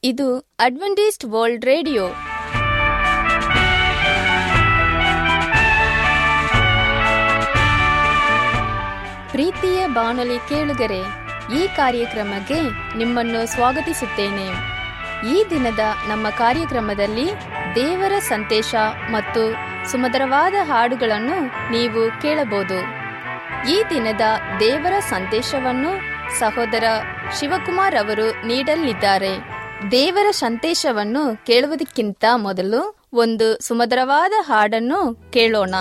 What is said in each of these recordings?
ಇದು Adventist world radio ಪ್ರೀತಿಯ ಬಾನುಲಿ ಕೇಳುಗರೆ ಈ ಕಾರ್ಯಕ್ರಮಕ್ಕೆ ನಿಮ್ಮನ್ನು ಸ್ವಾಗತಿಸುತ್ತೇನೆ ಈ ದಿನದ ನಮ್ಮ ಕಾರ್ಯಕ್ರಮದಲ್ಲಿ ದೇವರ ಸಂದೇಶ ಮತ್ತು ಸುಮಧುರವಾದ ಹಾಡುಗಳನ್ನು ನೀವು ಕೇಳಬಹುದು ಈ ದಿನದ ದೇವರ ಸಂದೇಶವನ್ನು ಸಹೋದರ ಶಿವಕುಮಾರ್ ಅವರು ನೀಡಲಿದ್ದಾರೆ ದೇವರ ಸಂದೇಶವನ್ನು ಕೇಳುವುದಕ್ಕಿಂತ ಮೊದಲು ಒಂದು ಸುಮಧುರವಾದ ಹಾಡನ್ನು ಕೇಳೋಣ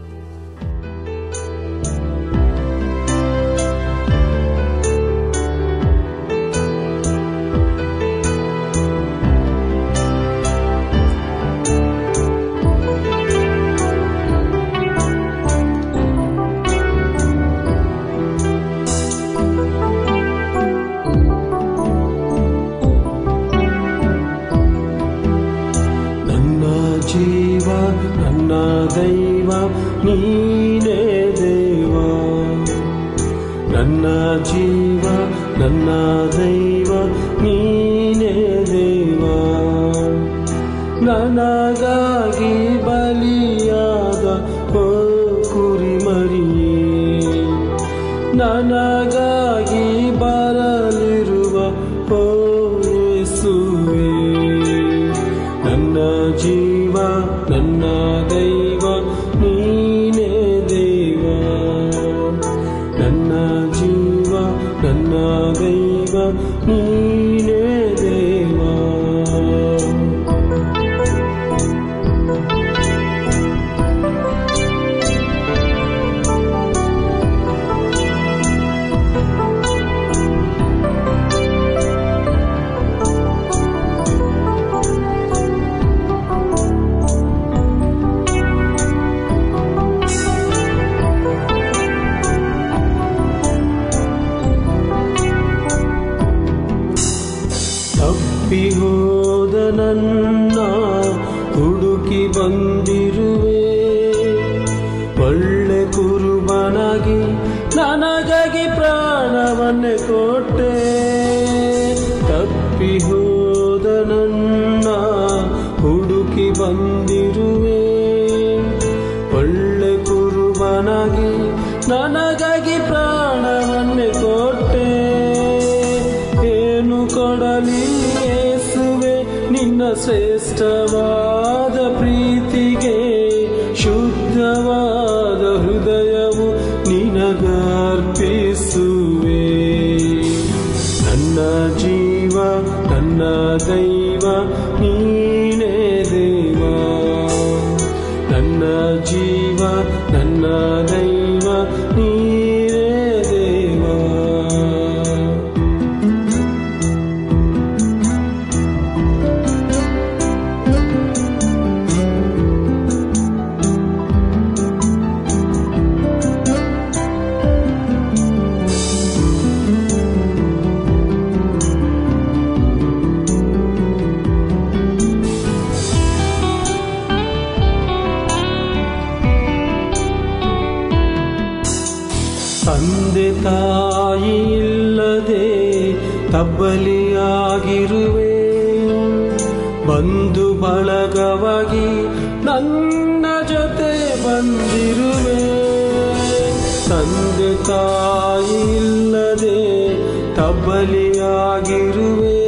ನನ್ನ ಜೀವ ನನ್ನ ದೈವ ನೀನೇ ದೇವ ನನ್ನ ಜೀವ ನನ್ನ ದೈವ ನೀನೇ ದೇವ ನನಗಾಗಿ ಬಲಿಯಾದ ಓ ಕುರಿಮರಿಯೇ ನನಗಾಗಿ ಬರಲಿರುವ ಓ ಯೇಸುವೇ ನನ್ನ ಜೀವ ನನ್ನ ದೈವ ನೀನೇ ದೇವ ನನ್ನ ಜೀವ ನನ್ನ ದೈವ ನೀನೇ ದೇವ ತಪ್ಪಿ ಹೋದ ನನ್ನ ಹುಡುಕಿ ಬಂದಿರುವೆ ಒಳ್ಳೆ ಕುರುಬನಾಗಿ ನನಗಾಗಿ ಪ್ರಾಣವನ್ನೇ ಕೊಟ್ಟೆ ತಪ್ಪಿ ಹೋದ ನನ್ನ ಹುಡುಕಿ ಬಂದಿರುವೆ ಒಳ್ಳೆ ಕುರುಬನಾಗಿ ನನಗಾಗಿ ಪ್ರಾಣವನ್ನೇ ಕೊಟ್ಟೆ ಏನು ಕೊಡಲಿ ಯೇಸುವೆ ನಿನ್ನ ಶ್ರೇಷ್ಠವಾದ ಪ್ರೀತಿಗೆ ಶುದ್ಧವಾದ ಹೃದಯವು ನಿನಗರ್ಪಿಸುವೆ ನನ್ನ ಜೀವ ನನ್ನ ದೈವ ನೀನೇ ದೇವ ನನ್ನ ಜೀವ ನನ್ನ ದೈವ ನೀನೇ ದೇವ ತಂದೆ ತಾಯಿ ಇಲ್ಲದೆ ತಬ್ಬಲಿಯಾಗಿರುವೆ ಬಂಧು ಬಳಗವಾಗಿ ನನ್ನ ಜೊತೆ ಬಂದಿರುವೆ ತಂದೆ ತಾಯಿ ಇಲ್ಲದೆ ತಬ್ಬಲಿಯಾಗಿರುವೆ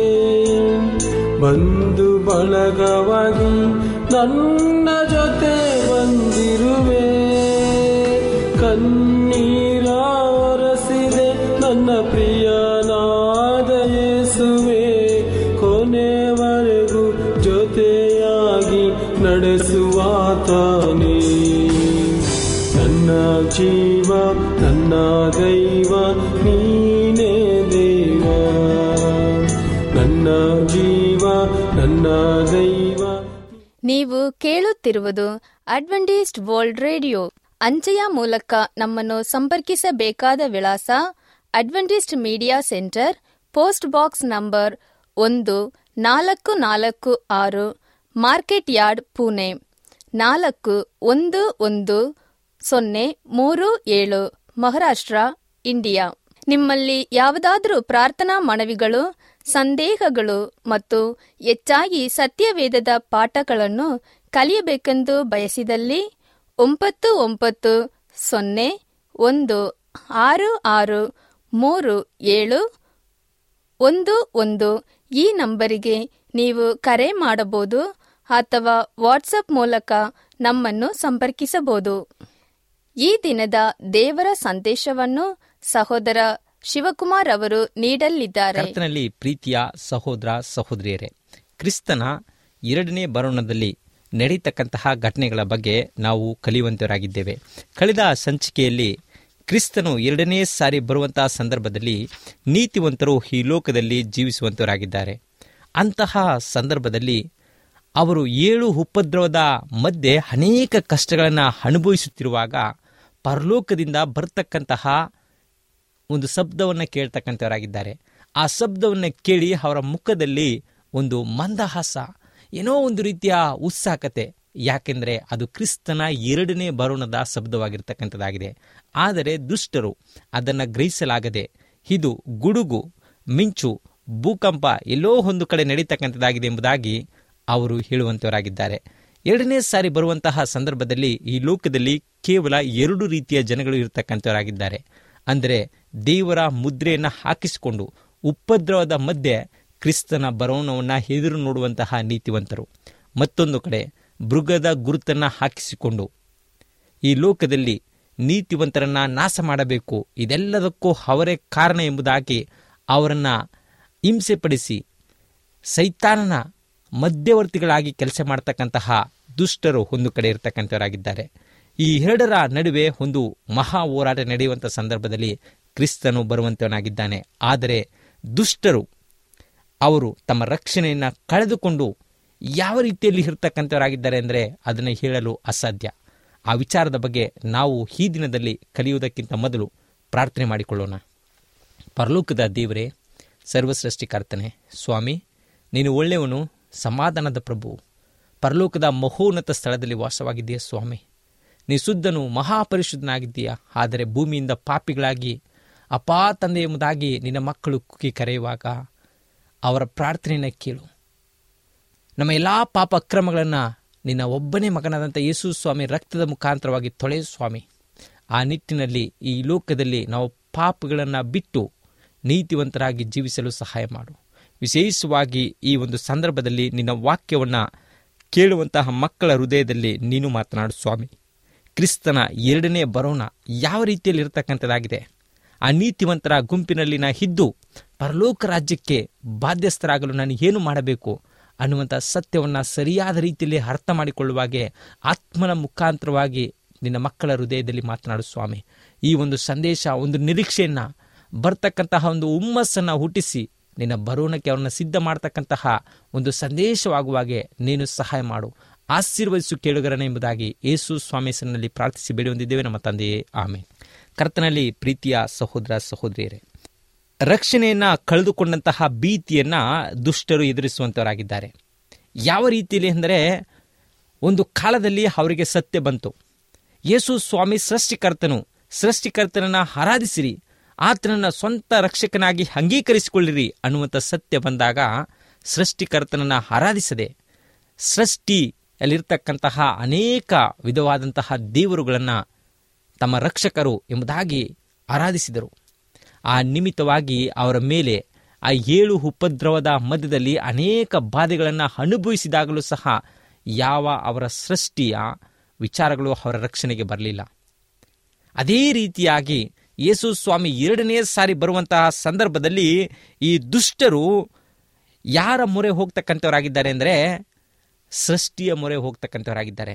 ಬಂಧು ಬಳಗವಾಗಿ ನನ್ನ ಜೊತೆ ಬಂದಿರುವೆ ಕಣ್ಣೀರ ಒರೆಸಿದೆ ನನ್ನ ಪ್ರಿಯನಾದ ಯೇಸುವೆ ಕೊನೆವರೆಗೂ ಜೊತೆಯಾಗಿ ನಡೆಸುವಾತನೇ ನನ್ನ ಜೀವ ನನ್ನ ದೈವ ನೀನೇ ದೇವ ನನ್ನ ಜೀವ ನನ್ನ ದೈವ ನೀವು ಕೇಳುತ್ತಿರುವುದು ಅಡ್ವೆಂಟಿಸ್ಟ್ ವರ್ಲ್ಡ್ ರೇಡಿಯೋ ಅಂಚೆಯ ಮೂಲಕ ನಮ್ಮನ್ನು ಸಂಪರ್ಕಿಸಬೇಕಾದ ವಿಳಾಸ Adventist media centre post box number ಒಂದು ನಾಲ್ಕು ನಾಲ್ಕು ಆರು ಮಾರ್ಕೆಟ್ ಯಾರ್ಡ್ ಪುಣೆ ನಾಲ್ಕು ಒಂದು ಒಂದು ಸೊನ್ನೆ ಮೂರು ಏಳು ಮಹಾರಾಷ್ಟ್ರ ಇಂಡಿಯಾ ನಿಮ್ಮಲ್ಲಿ ಯಾವುದಾದರೂ ಪ್ರಾರ್ಥನಾ ಮನವಿಗಳು ಸಂದೇಹಗಳು ಮತ್ತು ಹೆಚ್ಚಾಗಿ ಸತ್ಯವೇದದ ಪಾಠಗಳನ್ನು ಕಲಿಯಬೇಕೆಂದು ಬಯಸಿದಲ್ಲಿ ಒಂಬತ್ತು ಒಂಬತ್ತು ಸೊನ್ನೆ ಒಂದು ಆರು ಆರು ಮೂರು ಏಳು ಒಂದು ಒಂದು ಈ ನಂಬರಿಗೆ ನೀವು ಕರೆ ಮಾಡಬಹುದು ಅಥವಾ ವಾಟ್ಸಪ್ ಮೂಲಕ ನಮ್ಮನ್ನು ಸಂಪರ್ಕಿಸಬಹುದು ಈ ದಿನದ ದೇವರ ಸಂದೇಶವನ್ನು ಸಹೋದರ ಶಿವಕುಮಾರ್ ಅವರು ನೀಡಲಿದ್ದಾರೆ ಕರ್ತನಲ್ಲಿ ಪ್ರೀತಿಯ ಸಹೋದರ ಸಹೋದರಿಯರೇ ಕ್ರಿಸ್ತನ ಎರಡನೇ ಬರೋಣದಲ್ಲಿ ನಡೀತಕ್ಕಂತಹ ಘಟನೆಗಳ ಬಗ್ಗೆ ನಾವು ಕಲಿಯುವಂತವರಾಗಿದ್ದೇವೆ ಕಳೆದ ಸಂಚಿಕೆಯಲ್ಲಿ ಕ್ರಿಸ್ತನು ಎರಡನೇ ಸಾರಿ ಬರುವಂತಹ ಸಂದರ್ಭದಲ್ಲಿ ನೀತಿವಂತರು ಈ ಲೋಕದಲ್ಲಿ ಜೀವಿಸುವಂತವರಾಗಿದ್ದಾರೆ ಅಂತಹ ಸಂದರ್ಭದಲ್ಲಿ ಅವರು ಏಳು ಉಪದ್ರವದ ಮಧ್ಯೆ ಅನೇಕ ಕಷ್ಟಗಳನ್ನು ಅನುಭವಿಸುತ್ತಿರುವಾಗ ಪರಲೋಕದಿಂದ ಬರ್ತಕ್ಕಂತಹ ಒಂದು ಶಬ್ದವನ್ನು ಕೇಳ್ತಕ್ಕಂಥವರಾಗಿದ್ದಾರೆ ಆ ಶಬ್ದವನ್ನು ಕೇಳಿ ಅವರ ಮುಖದಲ್ಲಿ ಒಂದು ಮಂದಹಾಸ ಏನೋ ಒಂದು ರೀತಿಯ ಉತ್ಸಾಹಕತೆ ಯಾಕೆಂದರೆ ಅದು ಕ್ರಿಸ್ತನ ಎರಡನೇ ಬರೋಣದ ಶಬ್ದವಾಗಿರ್ತಕ್ಕಂಥದ್ದಾಗಿದೆ ಆದರೆ ದುಷ್ಟರು ಅದನ್ನು ಗ್ರಹಿಸಲಾಗದೆ ಇದು ಗುಡುಗು ಮಿಂಚು ಭೂಕಂಪ ಎಲ್ಲೋ ಒಂದು ಕಡೆ ನಡೀತಕ್ಕಂಥದ್ದಾಗಿದೆ ಎಂಬುದಾಗಿ ಅವರು ಹೇಳುವಂತವರಾಗಿದ್ದಾರೆ ಎರಡನೇ ಸಾರಿ ಬರುವಂತಹ ಸಂದರ್ಭದಲ್ಲಿ ಈ ಲೋಕದಲ್ಲಿ ಕೇವಲ ಎರಡು ರೀತಿಯ ಜನಗಳು ಇರತಕ್ಕಂಥವರಾಗಿದ್ದಾರೆ ಅಂದರೆ ದೇವರ ಮುದ್ರೆಯನ್ನು ಹಾಕಿಸಿಕೊಂಡು ಉಪದ್ರವದ ಮಧ್ಯೆ ಕ್ರಿಸ್ತನ ಬರೋಣವನ್ನು ಎದುರು ನೋಡುವಂತಹ ನೀತಿವಂತರು ಮತ್ತೊಂದು ಕಡೆ ಮೃಗದ ಗುರುತನ್ನು ಹಾಕಿಸಿಕೊಂಡು ಈ ಲೋಕದಲ್ಲಿ ನೀತಿವಂತರನ್ನ ನಾಶ ಮಾಡಬೇಕು ಇದೆಲ್ಲದಕ್ಕೂ ಅವರೇ ಕಾರಣ ಎಂಬುದಾಗಿ ಅವರನ್ನು ಹಿಂಸೆಪಡಿಸಿ ಸೈತಾನನ ಮಧ್ಯವರ್ತಿಗಳಾಗಿ ಕೆಲಸ ಮಾಡ್ತಕ್ಕಂತಹ ದುಷ್ಟರು ಒಂದು ಕಡೆ ಇರತಕ್ಕಂಥವರಾಗಿದ್ದಾರೆ ಈ ಎರಡರ ನಡುವೆ ಒಂದು ಮಹಾ ಹೋರಾಟ ನಡೆಯುವಂಥ ಸಂದರ್ಭದಲ್ಲಿ ಕ್ರಿಸ್ತನು ಬರುವಂತವನಾಗಿದ್ದಾನೆ ಆದರೆ ದುಷ್ಟರು ಅವರು ತಮ್ಮ ರಕ್ಷಣೆಯನ್ನು ಕಳೆದುಕೊಂಡು ಯಾವ ರೀತಿಯಲ್ಲಿ ಇರತಕ್ಕಂಥವರಾಗಿದ್ದಾರೆ ಅಂದರೆ ಅದನ್ನು ಹೇಳಲು ಅಸಾಧ್ಯ ಆ ವಿಚಾರದ ಬಗ್ಗೆ ನಾವು ಈ ದಿನದಲ್ಲಿ ಕಲಿಯುವುದಕ್ಕಿಂತ ಮೊದಲು ಪ್ರಾರ್ಥನೆ ಮಾಡಿಕೊಳ್ಳೋಣ ಪರಲೋಕದ ದೇವರೇ ಸರ್ವಸೃಷ್ಟಿಕರ್ತನೆ ಸ್ವಾಮಿ ನೀನು ಒಳ್ಳೆಯವನು ಸಮಾಧಾನದ ಪ್ರಭು ಪರಲೋಕದ ಮಹೋನ್ನತ ಸ್ಥಳದಲ್ಲಿ ವಾಸವಾಗಿದ್ದೀಯ ಸ್ವಾಮಿ ನೀ ಶುದ್ಧನು ಮಹಾಪರಿಶುದ್ಧನಾಗಿದ್ದೀಯ ಆದರೆ ಭೂಮಿಯಿಂದ ಪಾಪಿಗಳಾಗಿ ಅಪಾ ತಂದೆ ಎಂಬುದಾಗಿ ನಿನ್ನ ಮಕ್ಕಳು ಕುಕ್ಕಿ ಕರೆಯುವಾಗ ಅವರ ಪ್ರಾರ್ಥನೆಯನ್ನು ಕೇಳು ನಮ್ಮ ಎಲ್ಲ ಪಾಪ ಅಕ್ರಮಗಳನ್ನು ನಿನ್ನ ಒಬ್ಬನೇ ಮಗನಾದಂಥ ಯೇಸು ಸ್ವಾಮಿ ರಕ್ತದ ಮುಖಾಂತರವಾಗಿ ತೊಳೆಯು ಸ್ವಾಮಿ ಆ ನಿಟ್ಟಿನಲ್ಲಿ ಈ ಲೋಕದಲ್ಲಿ ನಾವು ಪಾಪಗಳನ್ನು ಬಿಟ್ಟು ನೀತಿವಂತರಾಗಿ ಜೀವಿಸಲು ಸಹಾಯ ಮಾಡು ವಿಶೇಷವಾಗಿ ಈ ಒಂದು ಸಂದರ್ಭದಲ್ಲಿ ನಿನ್ನ ವಾಕ್ಯವನ್ನು ಕೇಳುವಂತಹ ಮಕ್ಕಳ ಹೃದಯದಲ್ಲಿ ನೀನು ಮಾತನಾಡು ಸ್ವಾಮಿ ಕ್ರಿಸ್ತನ ಎರಡನೇ ಬರೋಣ ಯಾವ ರೀತಿಯಲ್ಲಿ ಇರತಕ್ಕಂಥದ್ದಾಗಿದೆ ಆ ನೀತಿವಂತರ ಗುಂಪಿನಲ್ಲಿ ನಾ ಇದ್ದು ಪರಲೋಕ ರಾಜ್ಯಕ್ಕೆ ಬಾಧ್ಯಸ್ಥರಾಗಲು ನಾನು ಏನು ಮಾಡಬೇಕು ಅನ್ನುವಂಥ ಸತ್ಯವನ್ನು ಸರಿಯಾದ ರೀತಿಯಲ್ಲಿ ಅರ್ಥ ಮಾಡಿಕೊಳ್ಳುವಾಗೆ ಆತ್ಮನ ಮುಖಾಂತರವಾಗಿ ನಿನ್ನ ಮಕ್ಕಳ ಹೃದಯದಲ್ಲಿ ಮಾತನಾಡು ಸ್ವಾಮಿ ಈ ಒಂದು ಸಂದೇಶ ಒಂದು ನಿರೀಕ್ಷೆಯನ್ನು ಬರ್ತಕ್ಕಂತಹ ಒಂದು ಹುಮ್ಮಸ್ಸನ್ನು ಹುಟ್ಟಿಸಿ ನಿನ್ನ ಬರೋಣಕ್ಕೆ ಅವ್ರನ್ನ ಸಿದ್ಧ ಮಾಡ್ತಕ್ಕಂತಹ ಒಂದು ಸಂದೇಶವಾಗುವಾಗೆ ನೀನು ಸಹಾಯ ಮಾಡು ಆಶೀರ್ವದಿಸು ಕೇಳುಗರನ ಎಂಬುದಾಗಿ ಯೇಸು ಸ್ವಾಮೀಸನಲ್ಲಿ ಪ್ರಾರ್ಥಿಸಿ ಬೇಡಿ ಹೊಂದಿದ್ದೇವೆ ನಮ್ಮ ತಂದೆಯೇ ಆಮೆ ಕರ್ತನಲ್ಲಿ ಪ್ರೀತಿಯ ಸಹೋದರ ಸಹೋದರಿಯರೇ ರಕ್ಷಣೆಯನ್ನ ಕಳೆದುಕೊಂಡಂತಹ ಭೀತಿಯನ್ನ ದುಷ್ಟರು ಎದುರಿಸುವಂತವರಾಗಿದ್ದಾರೆ ಯಾವ ರೀತಿಯಲ್ಲಿ ಅಂದರೆ ಒಂದು ಕಾಲದಲ್ಲಿ ಅವರಿಗೆ ಸತ್ಯ ಬಂತು ಯೇಸು ಸ್ವಾಮಿ ಸೃಷ್ಟಿಕರ್ತನು ಸೃಷ್ಟಿಕರ್ತನನ್ನ ಆರಾಧಿಸಿರಿ ಆತನನ್ನ ಸ್ವಂತ ರಕ್ಷಕನಾಗಿ ಅಂಗೀಕರಿಸಿಕೊಳ್ಳಿರಿ ಅನ್ನುವಂಥ ಸತ್ಯ ಬಂದಾಗ ಸೃಷ್ಟಿಕರ್ತನನ್ನ ಆರಾಧಿಸದೆ ಸೃಷ್ಟಿಯಲ್ಲಿರ್ತಕ್ಕಂತಹ ಅನೇಕ ವಿಧವಾದಂತಹ ದೇವರುಗಳನ್ನು ತಮ್ಮ ರಕ್ಷಕರು ಎಂಬುದಾಗಿ ಆರಾಧಿಸಿದರು ಆ ನಿಮಿತ್ತವಾಗಿ ಅವರ ಮೇಲೆ ಆ ಏಳು ಉಪದ್ರವದ ಮಧ್ಯದಲ್ಲಿ ಅನೇಕ ಬಾಧೆಗಳನ್ನು ಅನುಭವಿಸಿದಾಗಲೂ ಸಹ ಯಾವ ಅವರ ಸೃಷ್ಟಿಯ ವಿಚಾರಗಳು ಅವರ ರಕ್ಷಣೆಗೆ ಬರಲಿಲ್ಲ ಅದೇ ರೀತಿಯಾಗಿ ಯೇಸು ಸ್ವಾಮಿ ಎರಡನೇ ಸಾರಿ ಬರುವಂತಹ ಸಂದರ್ಭದಲ್ಲಿ ಈ ದುಷ್ಟರು ಯಾರ ಮೊರೆ ಹೋಗ್ತಕ್ಕಂಥವರಾಗಿದ್ದಾರೆ ಅಂದರೆ ಸೃಷ್ಟಿಯ ಮೊರೆ ಹೋಗ್ತಕ್ಕಂಥವರಾಗಿದ್ದಾರೆ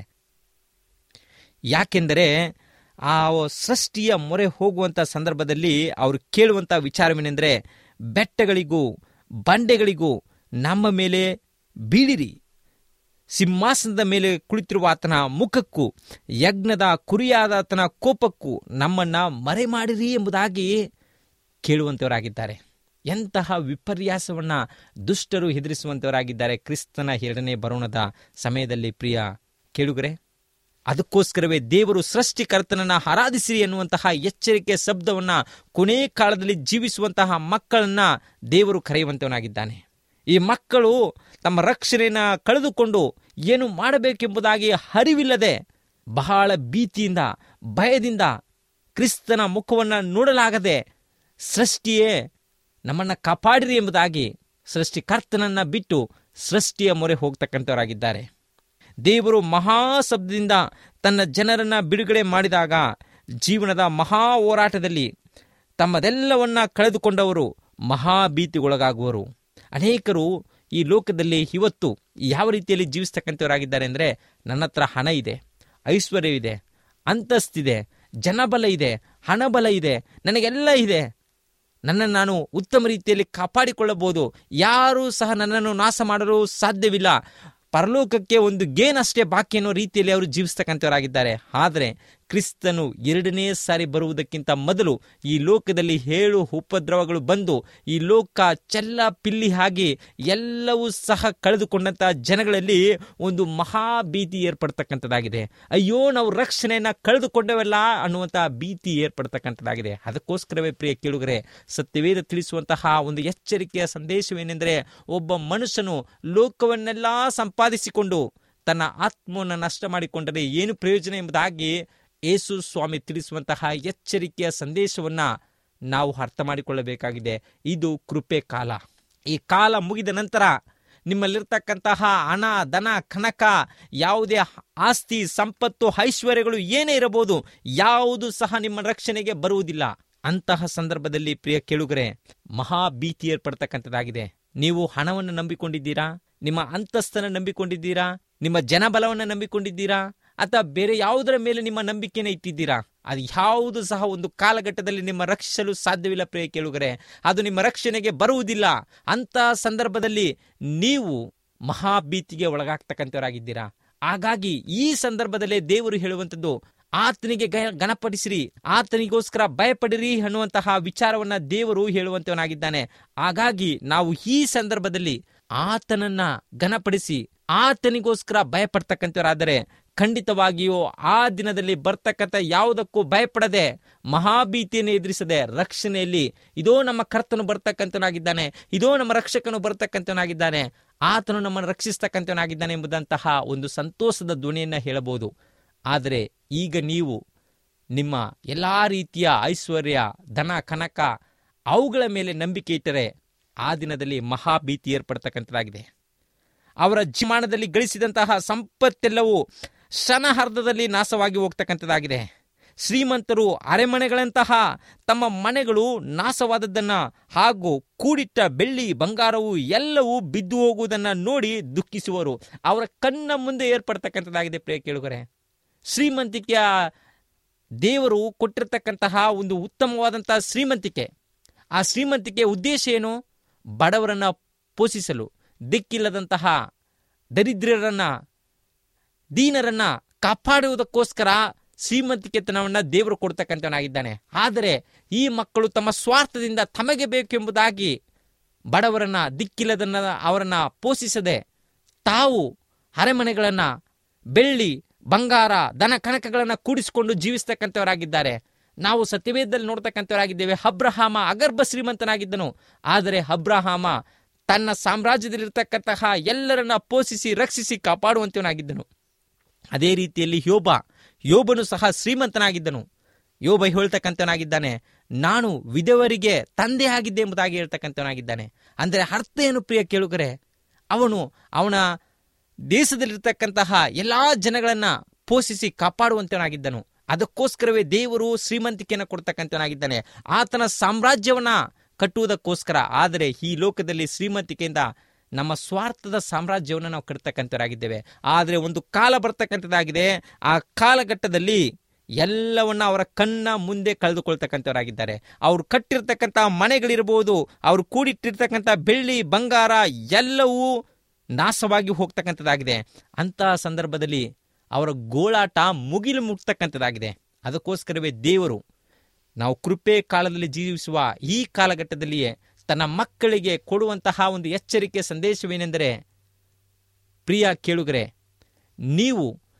ಯಾಕೆಂದರೆ ಆ ಸೃಷ್ಟಿಯ ಮೊರೆ ಹೋಗುವಂಥ ಸಂದರ್ಭದಲ್ಲಿ ಅವರು ಕೇಳುವಂಥ ವಿಚಾರವೇನೆಂದರೆ ಬೆಟ್ಟಗಳಿಗೂ ಬಂಡೆಗಳಿಗೂ ನಮ್ಮ ಮೇಲೆ ಬೀಳಿರಿ ಸಿಂಹಾಸನದ ಮೇಲೆ ಕುಳಿತಿರುವ ಆತನ ಮುಖಕ್ಕೂ ಯಜ್ಞದ ಕುರಿಯಾದ ಆತನ ಕೋಪಕ್ಕೂ ನಮ್ಮನ್ನ ಮರೆ ಮಾಡಿರಿ ಎಂಬುದಾಗಿ ಕೇಳುವಂಥವರಾಗಿದ್ದಾರೆ ಎಂತಹ ವಿಪರ್ಯಾಸವನ್ನ ದುಷ್ಟರು ಹೆದರಿಸುವಂಥವರಾಗಿದ್ದಾರೆ ಕ್ರಿಸ್ತನ ಎರಡನೇ ಬರೋಣದ ಸಮಯದಲ್ಲಿ ಪ್ರಿಯ ಕೇಳುಗರೆ ಅದಕ್ಕೋಸ್ಕರವೇ ದೇವರು ಸೃಷ್ಟಿಕರ್ತನನ್ನ ಆರಾಧಿಸಿರಿ ಎನ್ನುವಂತಹ ಎಚ್ಚರಿಕೆ ಶಬ್ದವನ್ನ ಕೊನೆ ಕಾಲದಲ್ಲಿ ಜೀವಿಸುವಂತಹ ಮಕ್ಕಳನ್ನ ದೇವರು ಕರೆಯುವಂತವನಾಗಿದ್ದಾನೆ ಈ ಮಕ್ಕಳು ತಮ್ಮ ರಕ್ಷಣೆಯನ್ನ ಕಳೆದುಕೊಂಡು ಏನು ಮಾಡಬೇಕೆಂಬುದಾಗಿ ಅರಿವಿಲ್ಲದೆ ಬಹಳ ಭೀತಿಯಿಂದ ಭಯದಿಂದ ಕ್ರಿಸ್ತನ ಮುಖವನ್ನು ನೋಡಲಾಗದೆ ಸೃಷ್ಟಿಯೇ ನಮ್ಮನ್ನು ಕಾಪಾಡಿರಿ ಎಂಬುದಾಗಿ ಸೃಷ್ಟಿಕರ್ತನನ್ನ ಬಿಟ್ಟು ಸೃಷ್ಟಿಯ ಮೊರೆ ಹೋಗ್ತಕ್ಕಂಥವರಾಗಿದ್ದಾರೆ ದೇವರು ಮಹಾಶಬ್ದದಿಂದ ತನ್ನ ಜನರನ್ನ ಬಿಡುಗಡೆ ಮಾಡಿದಾಗ ಜೀವನದ ಮಹಾ ಹೋರಾಟದಲ್ಲಿ ತಮ್ಮದೆಲ್ಲವನ್ನ ಕಳೆದುಕೊಂಡವರು ಮಹಾಭೀತಿಗೊಳಗಾಗುವರು ಅನೇಕರು ಈ ಲೋಕದಲ್ಲಿ ಇವತ್ತು ಯಾವ ರೀತಿಯಲ್ಲಿ ಜೀವಿಸ್ತಕ್ಕಂಥವರಾಗಿದ್ದಾರೆ ಅಂದರೆ ನನ್ನ ಹತ್ರ ಹಣ ಇದೆ ಐಶ್ವರ್ಯವಿದೆ ಅಂತಸ್ತಿದೆ ಜನಬಲ ಇದೆ ಹಣಬಲ ಇದೆ ನನಗೆಲ್ಲ ಇದೆ ನನ್ನನ್ನು ನಾನು ಉತ್ತಮ ರೀತಿಯಲ್ಲಿ ಕಾಪಾಡಿಕೊಳ್ಳಬಹುದು ಯಾರೂ ಸಹ ನನ್ನನ್ನು ನಾಶ ಮಾಡಲು ಸಾಧ್ಯವಿಲ್ಲ ಪರಲೋಕಕ್ಕೆ ಒಂದು ಗೇನ್ ಅಷ್ಟೇ ಬಾಕಿ ಅನ್ನೋ ರೀತಿಯಲ್ಲಿ ಅವರು ಜೀವಿಸ್ತಕ್ಕಂಥವರಾಗಿದ್ದಾರೆ ಆದರೆ ಕ್ರಿಸ್ತನು ಎರಡನೇ ಸಾರಿ ಬರುವುದಕ್ಕಿಂತ ಮೊದಲು ಈ ಲೋಕದಲ್ಲಿ ಹೇಳು ಉಪದ್ರವಗಳು ಬಂದು ಈ ಲೋಕ ಚೆಲ್ಲ ಪಿಲ್ಲಿ ಆಗಿ ಎಲ್ಲವೂ ಸಹ ಕಳೆದುಕೊಂಡಂತಹ ಜನಗಳಲ್ಲಿ ಒಂದು ಮಹಾ ಭೀತಿ ಏರ್ಪಡ್ತಕ್ಕಂಥದ್ದಾಗಿದೆ ಅಯ್ಯೋ ನಾವು ರಕ್ಷಣೆಯನ್ನ ಕಳೆದುಕೊಂಡವೆಲ್ಲ ಅನ್ನುವಂತಹ ಭೀತಿ ಏರ್ಪಡ್ತಕ್ಕಂಥದ್ದಾಗಿದೆ ಅದಕ್ಕೋಸ್ಕರವೇ ಪ್ರಿಯ ಕೇಳುಗರೆ ಸತ್ಯವೇದ ತಿಳಿಸುವಂತಹ ಒಂದು ಎಚ್ಚರಿಕೆಯ ಸಂದೇಶವೇನೆಂದರೆ ಒಬ್ಬ ಮನುಷ್ಯನು ಲೋಕವನ್ನೆಲ್ಲ ಸಂಪಾದಿಸಿಕೊಂಡು ತನ್ನ ಆತ್ಮವನ್ನು ನಷ್ಟ ಮಾಡಿಕೊಂಡರೆ ಏನು ಪ್ರಯೋಜನ ಎಂಬುದಾಗಿ ಯೇಸು ಸ್ವಾಮಿ ತಿಳಿಸುವಂತಹ ಎಚ್ಚರಿಕೆಯ ಸಂದೇಶವನ್ನ ನಾವು ಅರ್ಥ ಮಾಡಿಕೊಳ್ಳಬೇಕಾಗಿದೆ ಇದು ಕೃಪೆ ಕಾಲ ಈ ಕಾಲ ಮುಗಿದ ನಂತರ ನಿಮ್ಮಲ್ಲಿರ್ತಕ್ಕಂತಹ ಹಣ ದನ ಕನಕ ಯಾವುದೇ ಆಸ್ತಿ ಸಂಪತ್ತು ಐಶ್ವರ್ಯಗಳು ಏನೇ ಇರಬಹುದು ಯಾವುದು ಸಹ ನಿಮ್ಮ ರಕ್ಷಣೆಗೆ ಬರುವುದಿಲ್ಲ ಅಂತಹ ಸಂದರ್ಭದಲ್ಲಿ ಪ್ರಿಯ ಕೇಳುಗರೆ ಮಹಾ ಭೀತಿ ಏರ್ಪಡ್ತಕ್ಕಂಥದ್ದಾಗಿದೆ ನೀವು ಹಣವನ್ನು ನಂಬಿಕೊಂಡಿದ್ದೀರಾ ನಿಮ್ಮ ಅಂತಸ್ತನ್ನು ನಂಬಿಕೊಂಡಿದ್ದೀರಾ ನಿಮ್ಮ ಜನಬಲವನ್ನು ನಂಬಿಕೊಂಡಿದ್ದೀರಾ ಅಥವಾ ಬೇರೆ ಯಾವುದರ ಮೇಲೆ ನಿಮ್ಮ ನಂಬಿಕೆನ ಇಟ್ಟಿದ್ದೀರಾ ಅದು ಯಾವುದು ಸಹ ಒಂದು ಕಾಲಘಟ್ಟದಲ್ಲಿ ನಿಮ್ಮ ರಕ್ಷಿಸಲು ಸಾಧ್ಯವಿಲ್ಲ ಪ್ರಿಯ ಕೇಳುಗರೆ ಅದು ನಿಮ್ಮ ರಕ್ಷಣೆಗೆ ಬರುವುದಿಲ್ಲ ಅಂತ ಸಂದರ್ಭದಲ್ಲಿ ನೀವು ಮಹಾಭೀತಿಗೆ ಒಳಗಾಗ್ತಕ್ಕಂಥವರಾಗಿದ್ದೀರಾ ಹಾಗಾಗಿ ಈ ಸಂದರ್ಭದಲ್ಲೇ ದೇವರು ಹೇಳುವಂಥದ್ದು ಆತನಿಗೆ ಗ- ಗಣಪಡಿಸಿರಿ ಆತನಿಗೋಸ್ಕರ ಭಯಪಡಿರಿ ಅನ್ನುವಂತಹ ವಿಚಾರವನ್ನ ದೇವರು ಹೇಳುವಂತವನಾಗಿದ್ದಾನೆ ಹಾಗಾಗಿ ನಾವು ಈ ಸಂದರ್ಭದಲ್ಲಿ ಆತನನ್ನ ಘನಪಡಿಸಿ ಆತನಿಗೋಸ್ಕರ ಭಯಪಡ್ತಕ್ಕಂಥವರಾದರೆ ಖಂಡಿತವಾಗಿಯೂ ಆ ದಿನದಲ್ಲಿ ಬರ್ತಕ್ಕಂಥ ಯಾವುದಕ್ಕೂ ಭಯಪಡದೆ ಮಹಾಭೀತಿಯನ್ನು ಎದುರಿಸದೆ ರಕ್ಷಣೆಯಲ್ಲಿ ಇದೋ ನಮ್ಮ ಕರ್ತನು ಬರ್ತಕ್ಕಂಥನಾಗಿದ್ದಾನೆ ಇದೋ ನಮ್ಮ ರಕ್ಷಕನು ಬರ್ತಕ್ಕಂಥನಾಗಿದ್ದಾನೆ ಆತನು ನಮ್ಮನ್ನು ರಕ್ಷಿಸ್ತಕ್ಕಂಥನಾಗಿದ್ದಾನೆ ಎಂಬುದಂತಹ ಒಂದು ಸಂತೋಷದ ಧ್ವನಿಯನ್ನು ಹೇಳಬಹುದು ಆದರೆ ಈಗ ನೀವು ನಿಮ್ಮ ಎಲ್ಲ ರೀತಿಯ ಐಶ್ವರ್ಯ ಧನ ಕನಕ ಅವುಗಳ ಮೇಲೆ ನಂಬಿಕೆ ಇಟ್ಟರೆ ಆ ದಿನದಲ್ಲಿ ಮಹಾಭೀತಿ ಏರ್ಪಡ್ತಕ್ಕಂಥದ್ದಾಗಿದೆ ಅವರ ಜೀವನದಲ್ಲಿ ಗಳಿಸಿದಂತಹ ಸಂಪತ್ತೆಲ್ಲವೂ ಕ್ಷಣಾರ್ಧದಲ್ಲಿ ನಾಶವಾಗಿ ಹೋಗ್ತಕ್ಕಂಥದ್ದಾಗಿದೆ ಶ್ರೀಮಂತರು ಅರೆಮನೆಗಳಂತಹ ತಮ್ಮ ಮನೆಗಳು ನಾಶವಾದದ್ದನ್ನ ಹಾಗೂ ಕೂಡಿಟ್ಟ ಬೆಳ್ಳಿ ಬಂಗಾರವು ಎಲ್ಲವೂ ಬಿದ್ದು ಹೋಗುವುದನ್ನ ನೋಡಿ ದುಃಖಿಸುವರು ಅವರ ಕಣ್ಣ ಮುಂದೆ ಏರ್ಪಡ್ತಕ್ಕಂಥದ್ದಾಗಿದೆ ಪ್ರಿಯ ಕೇಳುಗರೆ ಶ್ರೀಮಂತಿಕೆಯ ದೇವರು ಕೊಟ್ಟಿರ್ತಕ್ಕಂತಹ ಒಂದು ಉತ್ತಮವಾದಂತಹ ಶ್ರೀಮಂತಿಕೆ ಆ ಶ್ರೀಮಂತಿಕೆಯ ಉದ್ದೇಶ ಏನು ಬಡವರನ್ನ ಪೋಷಿಸಲು ದಿಕ್ಕಿಲ್ಲದಂತಹ ದರಿದ್ರರನ್ನ ದೀನರನ್ನ ಕಾಪಾಡುವುದಕ್ಕೋಸ್ಕರ ಶ್ರೀಮಂತಿಕೆತನವನ್ನ ದೇವರು ಕೊಡ್ತಕ್ಕಂಥವನಾಗಿದ್ದಾನೆ ಆದರೆ ಈ ಮಕ್ಕಳು ತಮ್ಮ ಸ್ವಾರ್ಥದಿಂದ ತಮಗೆ ಬೇಕೆಂಬುದಾಗಿ ಬಡವರನ್ನ ದಿಕ್ಕಿಲ್ಲದನ್ನ ಅವರನ್ನ ಪೋಷಿಸದೆ ತಾವು ಅರೆಮನೆಗಳನ್ನ ಬೆಳ್ಳಿ ಬಂಗಾರ ದನ ಕಣಕಗಳನ್ನ ಕೂಡಿಸಿಕೊಂಡು ಜೀವಿಸ್ತಕ್ಕಂಥವರಾಗಿದ್ದಾರೆ ನಾವು ಸತ್ಯವೇದದಲ್ಲಿ ನೋಡ್ತಕ್ಕಂಥವರಾಗಿದ್ದೇವೆ ಅಬ್ರಹಾಮ ಅಗರ್ಭ ಶ್ರೀಮಂತನಾಗಿದ್ದನು ಆದರೆ ಅಬ್ರಹಾಮ ತನ್ನ ಸಾಮ್ರಾಜ್ಯದಲ್ಲಿರ್ತಕ್ಕಂತಹ ಎಲ್ಲರನ್ನ ಪೋಷಿಸಿ ರಕ್ಷಿಸಿ ಕಾಪಾಡುವಂತವನಾಗಿದ್ದನು ಅದೇ ರೀತಿಯಲ್ಲಿ ಯೋಬ ಯೋಬನು ಸಹ ಶ್ರೀಮಂತನಾಗಿದ್ದನು ಯೋಬ ಹೇಳ್ತಕ್ಕಂಥವನಾಗಿದ್ದಾನೆ ನಾನು ವಿಧವರಿಗೆ ತಂದೆ ಆಗಿದ್ದೆ ಎಂಬುದಾಗಿ ಹೇಳ್ತಕ್ಕಂಥವನಾಗಿದ್ದಾನೆ ಅಂದರೆ ಅರ್ಥ ಏನು ಪ್ರಿಯ ಕೇಳುಗರೆ ಅವನು ಅವನ ದೇಶದಲ್ಲಿರ್ತಕ್ಕಂತಹ ಎಲ್ಲಾ ಜನಗಳನ್ನ ಪೋಷಿಸಿ ಕಾಪಾಡುವಂತವನಾಗಿದ್ದನು ಅದಕ್ಕೋಸ್ಕರವೇ ದೇವರು ಶ್ರೀಮಂತಿಕೆಯನ್ನು ಕೊಡ್ತಕ್ಕಂಥವನಾಗಿದ್ದಾನೆ ಆತನ ಸಾಮ್ರಾಜ್ಯವನ್ನ ಕಟ್ಟುವುದಕ್ಕೋಸ್ಕರ ಆದರೆ ಈ ಲೋಕದಲ್ಲಿ ಶ್ರೀಮಂತಿಕೆಯಿಂದ ನಮ್ಮ ಸ್ವಾರ್ಥದ ಸಾಮ್ರಾಜ್ಯವನ್ನು ನಾವು ಕಟ್ತಕ್ಕಂಥವರಾಗಿದ್ದೇವೆ ಆದರೆ ಒಂದು ಕಾಲ ಬರ್ತಕ್ಕಂಥದ್ದಾಗಿದೆ ಆ ಕಾಲಘಟ್ಟದಲ್ಲಿ ಎಲ್ಲವನ್ನ ಅವರ ಕಣ್ಣ ಮುಂದೆ ಕಳೆದುಕೊಳ್ತಕ್ಕಂಥವರಾಗಿದ್ದಾರೆ ಅವರು ಕಟ್ಟಿರ್ತಕ್ಕಂಥ ಮನೆಗಳಿರ್ಬೋದು ಅವರು ಕೂಡಿಟ್ಟಿರ್ತಕ್ಕಂಥ ಬೆಳ್ಳಿ ಬಂಗಾರ ಎಲ್ಲವೂ ನಾಶವಾಗಿ ಹೋಗ್ತಕ್ಕಂಥದ್ದಾಗಿದೆ ಅಂತಹ ಸಂದರ್ಭದಲ್ಲಿ ಅವರ ಗೋಳಾಟ ಮುಗಿಲು ಮುಟ್ತಕ್ಕಂಥದ್ದಾಗಿದೆ ಅದಕ್ಕೋಸ್ಕರವೇ ದೇವರು ನಾವು ಕೃಪೆ ಕಾಲದಲ್ಲಿ ಜೀವಿಸುವ ಈ ಕಾಲಘಟ್ಟದಲ್ಲಿಯೇ ತನ್ನ ಮಕ್ಕಳಿಗೆ ಕೊಡುವಂತಹ ಒಂದು ಎಚ್ಚರಿಕೆ ಸಂದೇಶವೇನೆಂದರೆ ಪ್ರಿಯ ಕೇಳುಗರೆ ನೀವು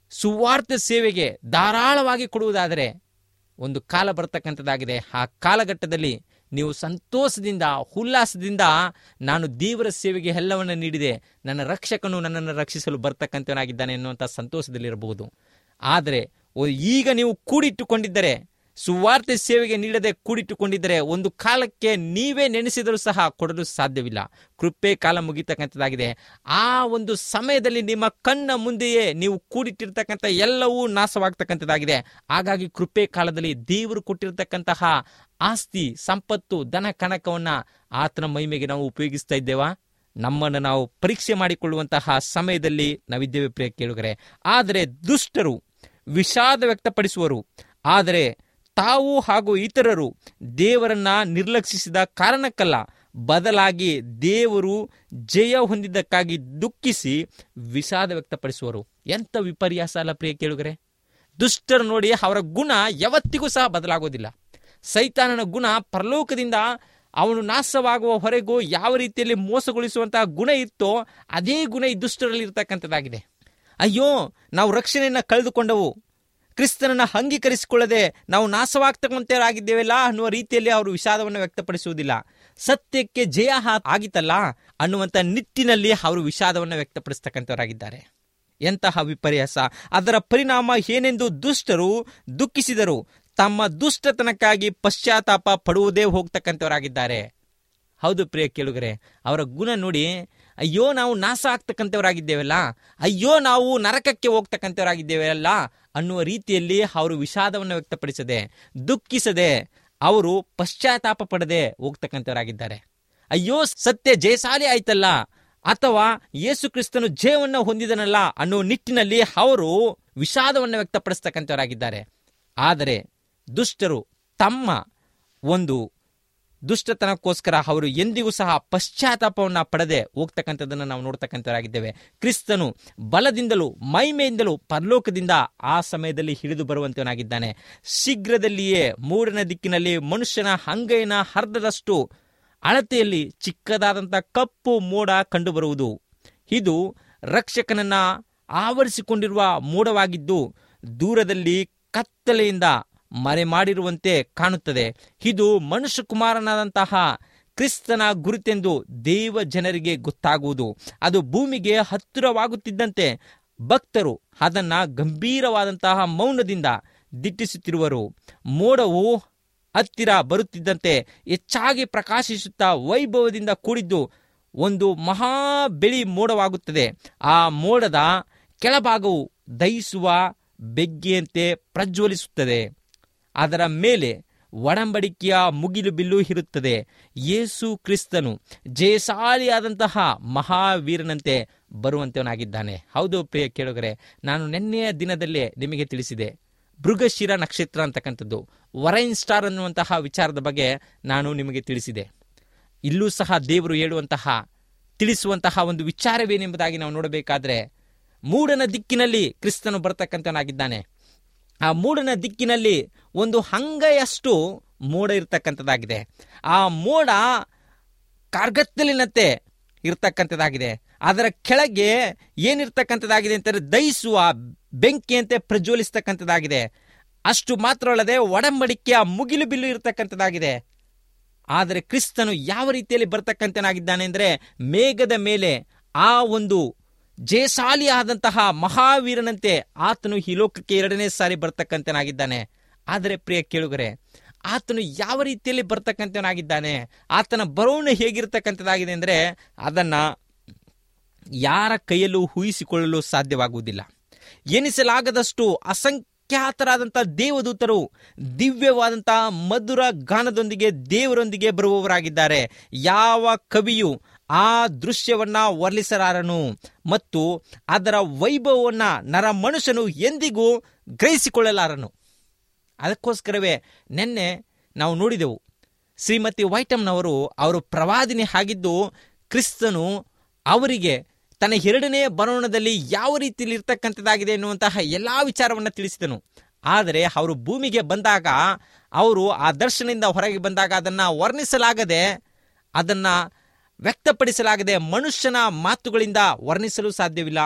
ಸುವಾರ್ಥ ಸೇವೆಗೆ ಧಾರಾಳವಾಗಿ ಕೊಡುವುದಾದರೆ ಒಂದು ಕಾಲ ಬರ್ತಕ್ಕಂಥದ್ದಾಗಿದೆ ಆ ಕಾಲಘಟ್ಟದಲ್ಲಿ ನೀವು ಸಂತೋಷದಿಂದ ಉಲ್ಲಾಸದಿಂದ ನಾನು ದೇವರ ಸೇವೆಗೆ ಎಲ್ಲವನ್ನ ನೀಡಿದೆ ನನ್ನ ರಕ್ಷಕನು ನನ್ನನ್ನು ರಕ್ಷಿಸಲು ಬರ್ತಕ್ಕಂಥವನಾಗಿದ್ದಾನೆ ಎನ್ನುವಂಥ ಸಂತೋಷದಲ್ಲಿರಬಹುದು ಆದರೆ ಒ- ಈಗ ನೀವು ಕೂಡಿಟ್ಟುಕೊಂಡಿದ್ದರೆ ಸುವಾರ್ತೆ ಸೇವೆಗೆ ನೀಡದೆ ಕೂಡಿಟ್ಟುಕೊಂಡಿದ್ದರೆ ಒಂದು ಕಾಲಕ್ಕೆ ನೀವೇ ನೆನೆಸಿದರೂ ಸಹ ಕೊಡಲು ಸಾಧ್ಯವಿಲ್ಲ ಕೃಪೆ ಕಾಲ ಮುಗಿತಕ್ಕಂಥದ್ದಾಗಿದೆ ಆ ಒಂದು ಸಮಯದಲ್ಲಿ ನಿಮ್ಮ ಕಣ್ಣ ಮುಂದೆಯೇ ನೀವು ಕೂಡಿಟ್ಟಿರ್ತಕ್ಕಂಥ ಎಲ್ಲವೂ ನಾಶವಾಗ್ತಕ್ಕಂಥದ್ದಾಗಿದೆ ಹಾಗಾಗಿ ಕೃಪೆ ಕಾಲದಲ್ಲಿ ದೇವರು ಕೊಟ್ಟಿರ್ತಕ್ಕಂತಹ ಆಸ್ತಿ ಸಂಪತ್ತು ದನ ಕನಕವನ್ನ ಆತನ ಮಹಿಮೆಗೆ ನಾವು ಉಪಯೋಗಿಸ್ತಾ ಇದ್ದೇವಾ ನಮ್ಮನ್ನು ನಾವು ಪರೀಕ್ಷೆ ಮಾಡಿಕೊಳ್ಳುವಂತಹ ಸಮಯದಲ್ಲಿ ನಾವಿದ್ದೇವೆ ಪ್ರಿಯ ಕೇಳುಗರೆ ಆದರೆ ದುಷ್ಟರು ವಿಷಾದ ವ್ಯಕ್ತಪಡಿಸುವರು ಆದರೆ ತಾವು ಹಾಗೂ ಇತರರು ದೇವರನ್ನ ನಿರ್ಲಕ್ಷಿಸಿದ ಕಾರಣಕ್ಕಲ್ಲ ಬದಲಾಗಿ ದೇವರು ಜಯ ಹೊಂದಿದ್ದಕ್ಕಾಗಿ ದುಃಖಿಸಿ ವಿಷಾದ ವ್ಯಕ್ತಪಡಿಸುವರು ಎಂಥ ವಿಪರ್ಯಾಸ ಅಲ್ಲ ಪ್ರಿಯ ಕೇಳುಗರೆ ದುಷ್ಟರು ನೋಡಿ ಅವರ ಗುಣ ಯಾವತ್ತಿಗೂ ಸಹ ಬದಲಾಗೋದಿಲ್ಲ ಸೈತಾನನ ಗುಣ ಪರಲೋಕದಿಂದ ಅವನು ನಾಶವಾಗುವ ಹೊರೆಗೂ ಯಾವ ರೀತಿಯಲ್ಲಿ ಮೋಸಗೊಳಿಸುವಂತಹ ಗುಣ ಇತ್ತೋ ಅದೇ ಗುಣ ಈ ದುಷ್ಟರಲ್ಲಿ ಇರ್ತಕ್ಕಂಥದ್ದಾಗಿದೆ ಅಯ್ಯೋ ನಾವು ರಕ್ಷಣೆಯನ್ನ ಕಳೆದುಕೊಂಡವು ಕ್ರಿಸ್ತನನ್ನ ಅಂಗೀಕರಿಸಿಕೊಳ್ಳದೆ ನಾವು ನಾಶವಾಗ್ತಕ್ಕಂಥವರಾಗಿದ್ದೇವಲ್ಲ ಅನ್ನುವ ರೀತಿಯಲ್ಲಿ ಅವರು ವಿಷಾದವನ್ನು ವ್ಯಕ್ತಪಡಿಸುವುದಿಲ್ಲ ಸತ್ಯಕ್ಕೆ ಜಯ ಹಾ- ಆಗಿತ್ತಲ್ಲ ಅನ್ನುವಂಥ ನಿಟ್ಟಿನಲ್ಲಿ ಅವರು ವಿಷಾದವನ್ನು ವ್ಯಕ್ತಪಡಿಸ್ತಕ್ಕಂಥವರಾಗಿದ್ದಾರೆ ಎಂತಹ ವಿಪರ್ಯಾಸ ಅದರ ಪರಿಣಾಮ ಏನೆಂದು ದುಷ್ಟರು ದುಃಖಿಸಿದರು ತಮ್ಮ ದುಷ್ಟತನಕ್ಕಾಗಿ ಪಶ್ಚಾತ್ತಾಪ ಪಡುವುದೇ ಹೋಗ್ತಕ್ಕಂಥವರಾಗಿದ್ದಾರೆ ಹೌದು ಪ್ರಿಯ ಕೇಳುಗರೆ ಅವರ ಗುಣ ನೋಡಿ ಅಯ್ಯೋ ನಾವು ನಾಶ ಆಗ್ತಕ್ಕಂಥವರಾಗಿದ್ದೇವಲ್ಲ ಅಯ್ಯೋ ನಾವು ನರಕಕ್ಕೆ ಹೋಗ್ತಕ್ಕಂಥವರಾಗಿದ್ದೇವಲ್ಲ ಅನ್ನುವ ರೀತಿಯಲ್ಲಿ ಅವರು ವಿಷಾದವನ್ನು ವ್ಯಕ್ತಪಡಿಸದೆ ದುಃಖಿಸದೆ ಅವರು ಪಶ್ಚಾತ್ತಾಪ ಪಡದೆ ಹೋಗ್ತಕ್ಕಂಥವರಾಗಿದ್ದಾರೆ ಅಯ್ಯೋ ಸತ್ಯ ಜಯಶಾಲಿ ಆಯ್ತಲ್ಲ ಅಥವಾ ಯೇಸು ಕ್ರಿಸ್ತನು ಜಯವನ್ನ ಹೊಂದಿದನಲ್ಲ ಅನ್ನೋ ನಿಟ್ಟಿನಲ್ಲಿ ಅವರು ವಿಷಾದವನ್ನು ವ್ಯಕ್ತಪಡಿಸ್ತಕ್ಕಂಥವರಾಗಿದ್ದಾರೆ ಆದರೆ ದುಷ್ಟರು ತಮ್ಮ ಒಂದು ದುಷ್ಟತನಕ್ಕೋಸ್ಕರ ಅವರು ಎಂದಿಗೂ ಸಹ ಪಶ್ಚಾತ್ತಾಪವನ್ನು ಪಡೆದೆ ಹೋಗ್ತಕ್ಕಂಥದ್ದನ್ನು ನಾವು ನೋಡ್ತಕ್ಕಂಥವರಾಗಿದ್ದೇವೆ ಕ್ರಿಸ್ತನು ಬಲದಿಂದಲೂ ಮೈಮೆಯಿಂದಲೂ ಪರಲೋಕದಿಂದ ಆ ಸಮಯದಲ್ಲಿ ಹಿಡಿದು ಬರುವಂತವನಾಗಿದ್ದಾನೆ ಶೀಘ್ರದಲ್ಲಿಯೇ ಮೂರನೇ ದಿಕ್ಕಿನಲ್ಲಿ ಮನುಷ್ಯನ ಅಂಗೈನ ಅರ್ಧದಷ್ಟು ಅಳತೆಯಲ್ಲಿ ಚಿಕ್ಕದಾದಂಥ ಕಪ್ಪು ಮೋಡ ಕಂಡುಬರುವುದು ಇದು ರಕ್ಷಕನನ್ನ ಆವರಿಸಿಕೊಂಡಿರುವ ಮೋಡವಾಗಿದ್ದು ದೂರದಲ್ಲಿ ಕತ್ತಲೆಯಿಂದ ಮರೆ ಮಾಡಿರುವಂತೆ ಕಾಣುತ್ತದೆ ಇದು ಮನುಷ್ಯ ಕುಮಾರನಾದಂತಹ ಕ್ರಿಸ್ತನ ಗುರುತೆಂದು ದೇವ ಜನರಿಗೆ ಗೊತ್ತಾಗುವುದು ಅದು ಭೂಮಿಗೆ ಹತ್ತಿರವಾಗುತ್ತಿದ್ದಂತೆ ಭಕ್ತರು ಅದನ್ನ ಗಂಭೀರವಾದಂತಹ ಮೌನದಿಂದ ದಿಟ್ಟಿಸುತ್ತಿರುವರು ಮೋಡವು ಹತ್ತಿರ ಬರುತ್ತಿದ್ದಂತೆ ಹೆಚ್ಚಾಗಿ ಪ್ರಕಾಶಿಸುತ್ತಾ ವೈಭವದಿಂದ ಕೂಡಿದ್ದು ಒಂದು ಮಹಾ ಬೆಳಿ ಮೋಡವಾಗುತ್ತದೆ ಆ ಮೋಡದ ಕೆಳಭಾಗವು ದಹಿಸುವ ಬೆಗ್ಗೆಯಂತೆ ಪ್ರಜ್ವಲಿಸುತ್ತದೆ ಅದರ ಮೇಲೆ ಒಡಂಬಡಿಕೆಯ ಮುಗಿಲು ಬಿಲ್ಲು ಇರುತ್ತದೆ ಯೇಸು ಕ್ರಿಸ್ತನು ಜಯಶಾಲಿಯಾದಂತಹ ಮಹಾವೀರನಂತೆ ಬರುವಂತವನಾಗಿದ್ದಾನೆ ಹೌದು ಪ್ರಿಯ ಕೇಳುಗರೆ ನಾನು ನಿನ್ನೆಯ ದಿನದಲ್ಲೇ ನಿಮಗೆ ತಿಳಿಸಿದೆ ಮೃಗಶಿರ ನಕ್ಷತ್ರ ಅಂತಕ್ಕಂಥದ್ದು ವರೈನ್ ಸ್ಟಾರ್ ಅನ್ನುವಂತಹ ವಿಚಾರದ ಬಗ್ಗೆ ನಾನು ನಿಮಗೆ ತಿಳಿಸಿದೆ ಇಲ್ಲೂ ಸಹ ದೇವರು ಹೇಳುವಂತಹ ತಿಳಿಸುವಂತಹ ಒಂದು ವಿಚಾರವೇನೆಂಬುದಾಗಿ ನಾವು ನೋಡಬೇಕಾದ್ರೆ ಮೂಡನ ದಿಕ್ಕಿನಲ್ಲಿ ಕ್ರಿಸ್ತನು ಬರ್ತಕ್ಕಂಥನಾಗಿದ್ದಾನೆ ಆ ಮೂಡನ ದಿಕ್ಕಿನಲ್ಲಿ ಒಂದು ಹಂಗಯಷ್ಟು ಮೋಡ ಇರ್ತಕ್ಕಂಥದ್ದಾಗಿದೆ ಆ ಮೋಡ ಕಾರ್ಗತ್ತಲಿನಂತೆ ಇರ್ತಕ್ಕಂಥದ್ದಾಗಿದೆ ಅದರ ಕೆಳಗೆ ಏನಿರ್ತಕ್ಕಂಥದ್ದಾಗಿದೆ ಅಂತಂದ್ರೆ ದಹಿಸುವ ಬೆಂಕಿಯಂತೆ ಪ್ರಜ್ವಲಿಸ್ತಕ್ಕಂಥದ್ದಾಗಿದೆ ಅಷ್ಟು ಮಾತ್ರವಲ್ಲದೆ ಒಡಂಬಡಿಕೆಯ ಮುಗಿಲು ಬಿಲ್ಲು ಇರತಕ್ಕಂಥದ್ದಾಗಿದೆ ಆದರೆ ಕ್ರಿಸ್ತನು ಯಾವ ರೀತಿಯಲ್ಲಿ ಬರ್ತಕ್ಕಂಥನಾಗಿದ್ದಾನೆ ಅಂದರೆ ಮೇಘದ ಮೇಲೆ ಆ ಒಂದು ಜಯಶಾಲಿಯಾದಂತಹ ಮಹಾವೀರನಂತೆ ಆತನು ಈ ಲೋಕಕ್ಕೆ ಎರಡನೇ ಸಾರಿ ಬರ್ತಕ್ಕಂಥನಾಗಿದ್ದಾನೆ ಆದರೆ ಪ್ರಿಯ ಕೇಳುಗರೆ ಆತನು ಯಾವ ರೀತಿಯಲ್ಲಿ ಬರ್ತಕ್ಕಂಥವನಾಗಿದ್ದಾನೆ ಆತನ ಬರೋಣ ಹೇಗಿರ್ತಕ್ಕಂಥದ್ದಾಗಿದೆ ಅಂದರೆ ಅದನ್ನ ಯಾರ ಕೈಯಲ್ಲೂ ಊಹಿಸಿಕೊಳ್ಳಲು ಸಾಧ್ಯವಾಗುವುದಿಲ್ಲ ಎನಿಸಲಾಗದಷ್ಟು ಅಸಂಖ್ಯಾತರಾದಂಥ ದೇವದೂತರು ದಿವ್ಯವಾದಂತಹ ಮಧುರ ಗಾನದೊಂದಿಗೆ ದೇವರೊಂದಿಗೆ ಬರುವವರಾಗಿದ್ದಾರೆ ಯಾವ ಕವಿಯು ಆ ದೃಶ್ಯವನ್ನ ವರ್ಣಿಸಲಾರನು ಮತ್ತು ಅದರ ವೈಭವವನ್ನ ನರ ಮನುಷ್ಯನು ಎಂದಿಗೂ ಗ್ರಹಿಸಿಕೊಳ್ಳಲಾರನು ಅದಕ್ಕೋಸ್ಕರವೇ ನಿನ್ನೆ ನಾವು ನೋಡಿದೆವು ಶ್ರೀಮತಿ ವೈಟಮ್ನವರು ಅವರು ಪ್ರವಾದಿನಿ ಆಗಿದ್ದು ಕ್ರಿಸ್ತನು ಅವರಿಗೆ ತನ್ನ ಎರಡನೇ ಬರೋಣದಲ್ಲಿ ಯಾವ ರೀತಿಯಲ್ಲಿ ಇರ್ತಕ್ಕಂಥದ್ದಾಗಿದೆ ಎನ್ನುವಂತಹ ಎಲ್ಲ ವಿಚಾರವನ್ನು ತಿಳಿಸಿದನು ಆದರೆ ಅವರು ಭೂಮಿಗೆ ಬಂದಾಗ ಅವರು ಆ ದರ್ಶನದಿಂದ ಹೊರಗೆ ಬಂದಾಗ ಅದನ್ನು ವರ್ಣಿಸಲಾಗದೆ ಅದನ್ನು ವ್ಯಕ್ತಪಡಿಸಲಾಗದೆ ಮನುಷ್ಯನ ಮಾತುಗಳಿಂದ ವರ್ಣಿಸಲು ಸಾಧ್ಯವಿಲ್ಲ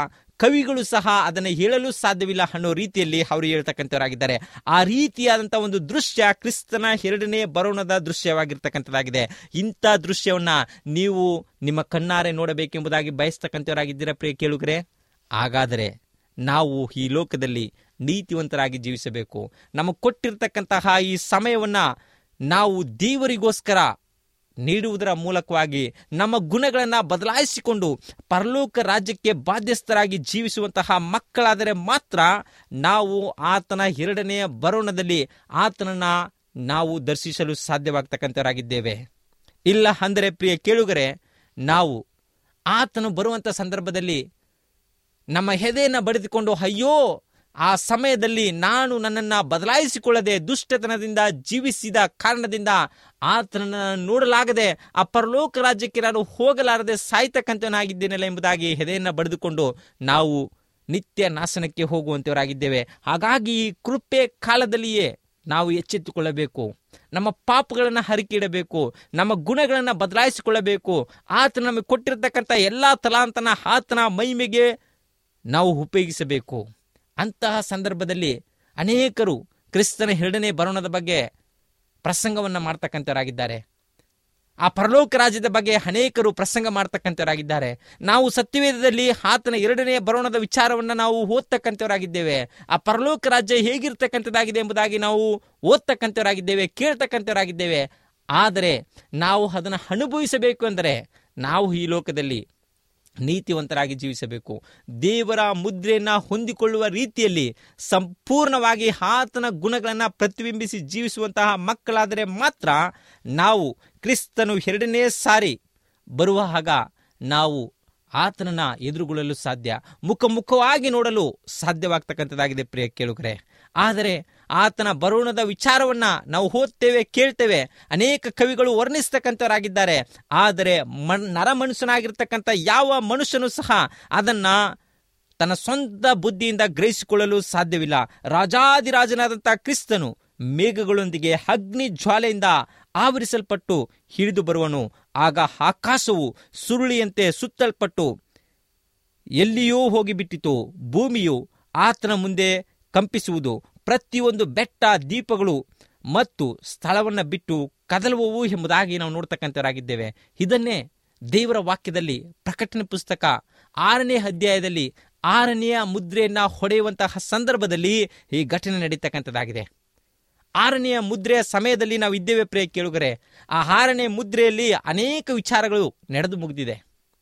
ಕವಿಗಳು ಸಹ ಅದನ್ನು ಹೇಳಲು ಸಾಧ್ಯವಿಲ್ಲ ಅನ್ನೋ ರೀತಿಯಲ್ಲಿ ಅವರು ಹೇಳ್ತಕ್ಕಂಥವರಾಗಿದ್ದಾರೆ ಆ ರೀತಿಯಾದಂಥ ಒಂದು ದೃಶ್ಯ ಕ್ರಿಸ್ತನ ಎರಡನೇ ಬರೋಣದ ದೃಶ್ಯವಾಗಿರ್ತಕ್ಕಂಥದ್ದಾಗಿದೆ ಇಂಥ ದೃಶ್ಯವನ್ನ ನೀವು ನಿಮ್ಮ ಕಣ್ಣಾರೆ ನೋಡಬೇಕೆಂಬುದಾಗಿ ಬಯಸ್ತಕ್ಕಂಥವರಾಗಿದ್ದೀರಾ ಪ್ರಿಯ ಕೇಳುಗರೆ ಹಾಗಾದರೆ ನಾವು ಈ ಲೋಕದಲ್ಲಿ ನೀತಿವಂತರಾಗಿ ಜೀವಿಸಬೇಕು ನಮಗೆ ಕೊಟ್ಟಿರ್ತಕ್ಕಂತಹ ಈ ಸಮಯವನ್ನ ನಾವು ದೇವರಿಗೋಸ್ಕರ ನೀಡುವುದರ ಮೂಲಕವಾಗಿ ನಮ್ಮ ಗುಣಗಳನ್ನು ಬದಲಾಯಿಸಿಕೊಂಡು ಪರಲೋಕ ರಾಜ್ಯಕ್ಕೆ ಬಾಧ್ಯಸ್ಥರಾಗಿ ಜೀವಿಸುವಂತಹ ಮಕ್ಕಳಾದರೆ ಮಾತ್ರ ನಾವು ಆತನ ಎರಡನೆಯ ಬರೋಣದಲ್ಲಿ ಆತನನ್ನ ನಾವು ದರ್ಶಿಸಲು ಸಾಧ್ಯವಾಗ್ತಕ್ಕಂಥವರಾಗಿದ್ದೇವೆ ಇಲ್ಲ ಅಂದರೆ ಪ್ರಿಯ ಕೇಳುಗರೆ ನಾವು ಆತನು ಬರುವಂಥ ಸಂದರ್ಭದಲ್ಲಿ ನಮ್ಮ ಹೆದೆಯನ್ನು ಬಡಿದುಕೊಂಡು ಅಯ್ಯೋ ಆ ಸಮಯದಲ್ಲಿ ನಾನು ನನ್ನನ್ನು ಬದಲಾಯಿಸಿಕೊಳ್ಳದೆ ದುಷ್ಟತನದಿಂದ ಜೀವಿಸಿದ ಕಾರಣದಿಂದ ಆತನನ್ನು ನೋಡಲಾಗದೆ ಆ ಪರಲೋಕ ರಾಜ್ಯಕ್ಕೆ ನಾನು ಹೋಗಲಾರದೆ ಸಾಯ್ತಕ್ಕಂಥವನಾಗಿದ್ದೇನಲ್ಲ ಎಂಬುದಾಗಿ ಹೆದೆಯನ್ನು ಬಡಿದುಕೊಂಡು ನಾವು ನಿತ್ಯ ನಾಶನಕ್ಕೆ ಹೋಗುವಂಥವರಾಗಿದ್ದೇವೆ ಹಾಗಾಗಿ ಈ ಕೃಪೆ ಕಾಲದಲ್ಲಿಯೇ ನಾವು ಎಚ್ಚೆತ್ತುಕೊಳ್ಳಬೇಕು ನಮ್ಮ ಪಾಪಗಳನ್ನು ಹರಿಕಿಡಬೇಕು ನಮ್ಮ ಗುಣಗಳನ್ನು ಬದಲಾಯಿಸಿಕೊಳ್ಳಬೇಕು ಆತನ ನಮಗೆ ಕೊಟ್ಟಿರ್ತಕ್ಕಂಥ ಎಲ್ಲ ತಲಾಂತನ ಆತನ ಮಹಿಮೆಗೆ ನಾವು ಉಪಯೋಗಿಸಬೇಕು ಅಂತಹ ಸಂದರ್ಭದಲ್ಲಿ ಅನೇಕರು ಕ್ರಿಸ್ತನ ಎರಡನೇ ಬರೋಣದ ಬಗ್ಗೆ ಪ್ರಸಂಗವನ್ನು ಮಾಡ್ತಕ್ಕಂಥವರಾಗಿದ್ದಾರೆ ಆ ಪರಲೋಕ ರಾಜ್ಯದ ಬಗ್ಗೆ ಅನೇಕರು ಪ್ರಸಂಗ ಮಾಡ್ತಕ್ಕಂಥವರಾಗಿದ್ದಾರೆ ನಾವು ಸತ್ಯವೇದದಲ್ಲಿ ಆತನ ಎರಡನೇ ಬರೋಣದ ವಿಚಾರವನ್ನು ನಾವು ಓದ್ತಕ್ಕಂಥವರಾಗಿದ್ದೇವೆ ಆ ಪರಲೋಕ ರಾಜ್ಯ ಹೇಗಿರ್ತಕ್ಕಂಥದ್ದಾಗಿದೆ ಎಂಬುದಾಗಿ ನಾವು ಓದ್ತಕ್ಕಂಥವರಾಗಿದ್ದೇವೆ ಕೇಳ್ತಕ್ಕಂಥವರಾಗಿದ್ದೇವೆ ಆದರೆ ನಾವು ಅದನ್ನು ಅನುಭವಿಸಬೇಕು ಅಂದರೆ ನಾವು ಈ ಲೋಕದಲ್ಲಿ ನೀತಿವಂತರಾಗಿ ಜೀವಿಸಬೇಕು ದೇವರ ಮುದ್ರೆಯನ್ನು ಹೊಂದಿಕೊಳ್ಳುವ ರೀತಿಯಲ್ಲಿ ಸಂಪೂರ್ಣವಾಗಿ ಆತನ ಗುಣಗಳನ್ನು ಪ್ರತಿಬಿಂಬಿಸಿ ಜೀವಿಸುವಂತಹ ಮಕ್ಕಳಾದರೆ ಮಾತ್ರ ನಾವು ಕ್ರಿಸ್ತನು ಎರಡನೇ ಸಾರಿ ಬರುವ ಆಗ ನಾವು ಆತನನ್ನ ಎದುರುಗೊಳ್ಳಲು ಸಾಧ್ಯ ಮುಖ ಮುಖವಾಗಿ ನೋಡಲು ಸಾಧ್ಯವಾಗ್ತಕ್ಕಂಥದ್ದಾಗಿದೆ ಪ್ರಿಯ ಕೇಳುಗರೆ ಆದರೆ ಆತನ ಬರೋಣದ ವಿಚಾರವನ್ನ ನಾವು ಓದ್ತೇವೆ ಕೇಳ್ತೇವೆ ಅನೇಕ ಕವಿಗಳು ವರ್ಣಿಸ್ತಕ್ಕಂಥವರಾಗಿದ್ದಾರೆ ಆದರೆ ಮನ್ ನರ ಮನುಷ್ಯನಾಗಿರ್ತಕ್ಕಂಥ ಯಾವ ಮನುಷ್ಯನೂ ಸಹ ಅದನ್ನ ತನ್ನ ಸ್ವಂತ ಬುದ್ಧಿಯಿಂದ ಗ್ರಹಿಸಿಕೊಳ್ಳಲು ಸಾಧ್ಯವಿಲ್ಲ ರಾಜಾದಿರಾಜನಾದಂಥ ಕ್ರಿಸ್ತನು ಮೇಘಗಳೊಂದಿಗೆ ಅಗ್ನಿ ಜ್ವಾಲೆಯಿಂದ ಆವರಿಸಲ್ಪಟ್ಟು ಹಿಡಿದು ಬರುವನು ಆಗ ಆಕಾಶವು ಸುರುಳಿಯಂತೆ ಸುತ್ತಲ್ಪಟ್ಟು ಎಲ್ಲಿಯೂ ಹೋಗಿಬಿಟ್ಟಿತು ಭೂಮಿಯು ಆತನ ಮುಂದೆ ಕಂಪಿಸುವುದು ಪ್ರತಿಯೊಂದು ಬೆಟ್ಟ ದೀಪಗಳು ಮತ್ತು ಸ್ಥಳವನ್ನು ಬಿಟ್ಟು ಕದಲುವವು ಎಂಬುದಾಗಿ ನಾವು ನೋಡ್ತಕ್ಕಂಥವರಾಗಿದ್ದೇವೆ ಇದನ್ನೇ ದೇವರ ವಾಕ್ಯದಲ್ಲಿ ಪ್ರಕಟಣೆ ಪುಸ್ತಕ ಆರನೇ ಅಧ್ಯಾಯದಲ್ಲಿ ಆರನೆಯ ಮುದ್ರೆಯನ್ನ ಹೊಡೆಯುವಂತಹ ಸಂದರ್ಭದಲ್ಲಿ ಈ ಘಟನೆ ನಡೀತಕ್ಕಂಥದ್ದಾಗಿದೆ ಆರನೆಯ ಮುದ್ರೆಯ ಸಮಯದಲ್ಲಿ ನಾವು ಇದ್ದೇವೆ ಪ್ರಿಯ ಕೇಳುಗರೆ ಆ ಆರನೇ ಮುದ್ರೆಯಲ್ಲಿ ಅನೇಕ ವಿಚಾರಗಳು ನಡೆದು ಮುಗಿದಿದೆ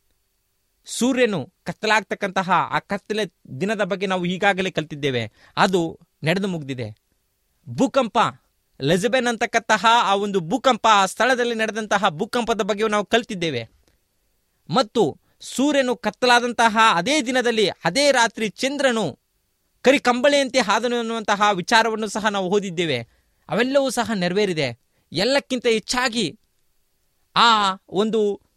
ಸೂರ್ಯನು ಕತ್ತಲಾಗ್ತಕ್ಕಂತಹ ಆ ಕತ್ತಲೆ ದಿನದ ಬಗ್ಗೆ ನಾವು ಈಗಾಗಲೇ ಕಲ್ತಿದ್ದೇವೆ ಅದು ನಡೆದು ಮುಗಿದಿದೆ ಭೂಕಂಪ ಲೆಜಬೆನ್ ಅಂತಕ್ಕಂತಹ ಆ ಒಂದು ಭೂಕಂಪ ಆ ಸ್ಥಳದಲ್ಲಿ ನಡೆದಂತಹ ಭೂಕಂಪದ ಬಗ್ಗೆ ನಾವು ಕಲ್ತಿದ್ದೇವೆ ಮತ್ತು ಸೂರ್ಯನು ಕತ್ತಲಾದಂತಹ ಅದೇ ದಿನದಲ್ಲಿ ಅದೇ ರಾತ್ರಿ ಚಂದ್ರನು ಕರಿ ಕಂಬಳಿಯಂತೆ ಹಾದನು ಅನ್ನುವಂತಹ ವಿಚಾರವನ್ನು ಸಹ ನಾವು ಓದಿದ್ದೇವೆ ಅವೆಲ್ಲವೂ ಸಹ ನೆರವೇರಿದೆ ಎಲ್ಲಕ್ಕಿಂತ ಹೆಚ್ಚಾಗಿ ಆ ಒಂದು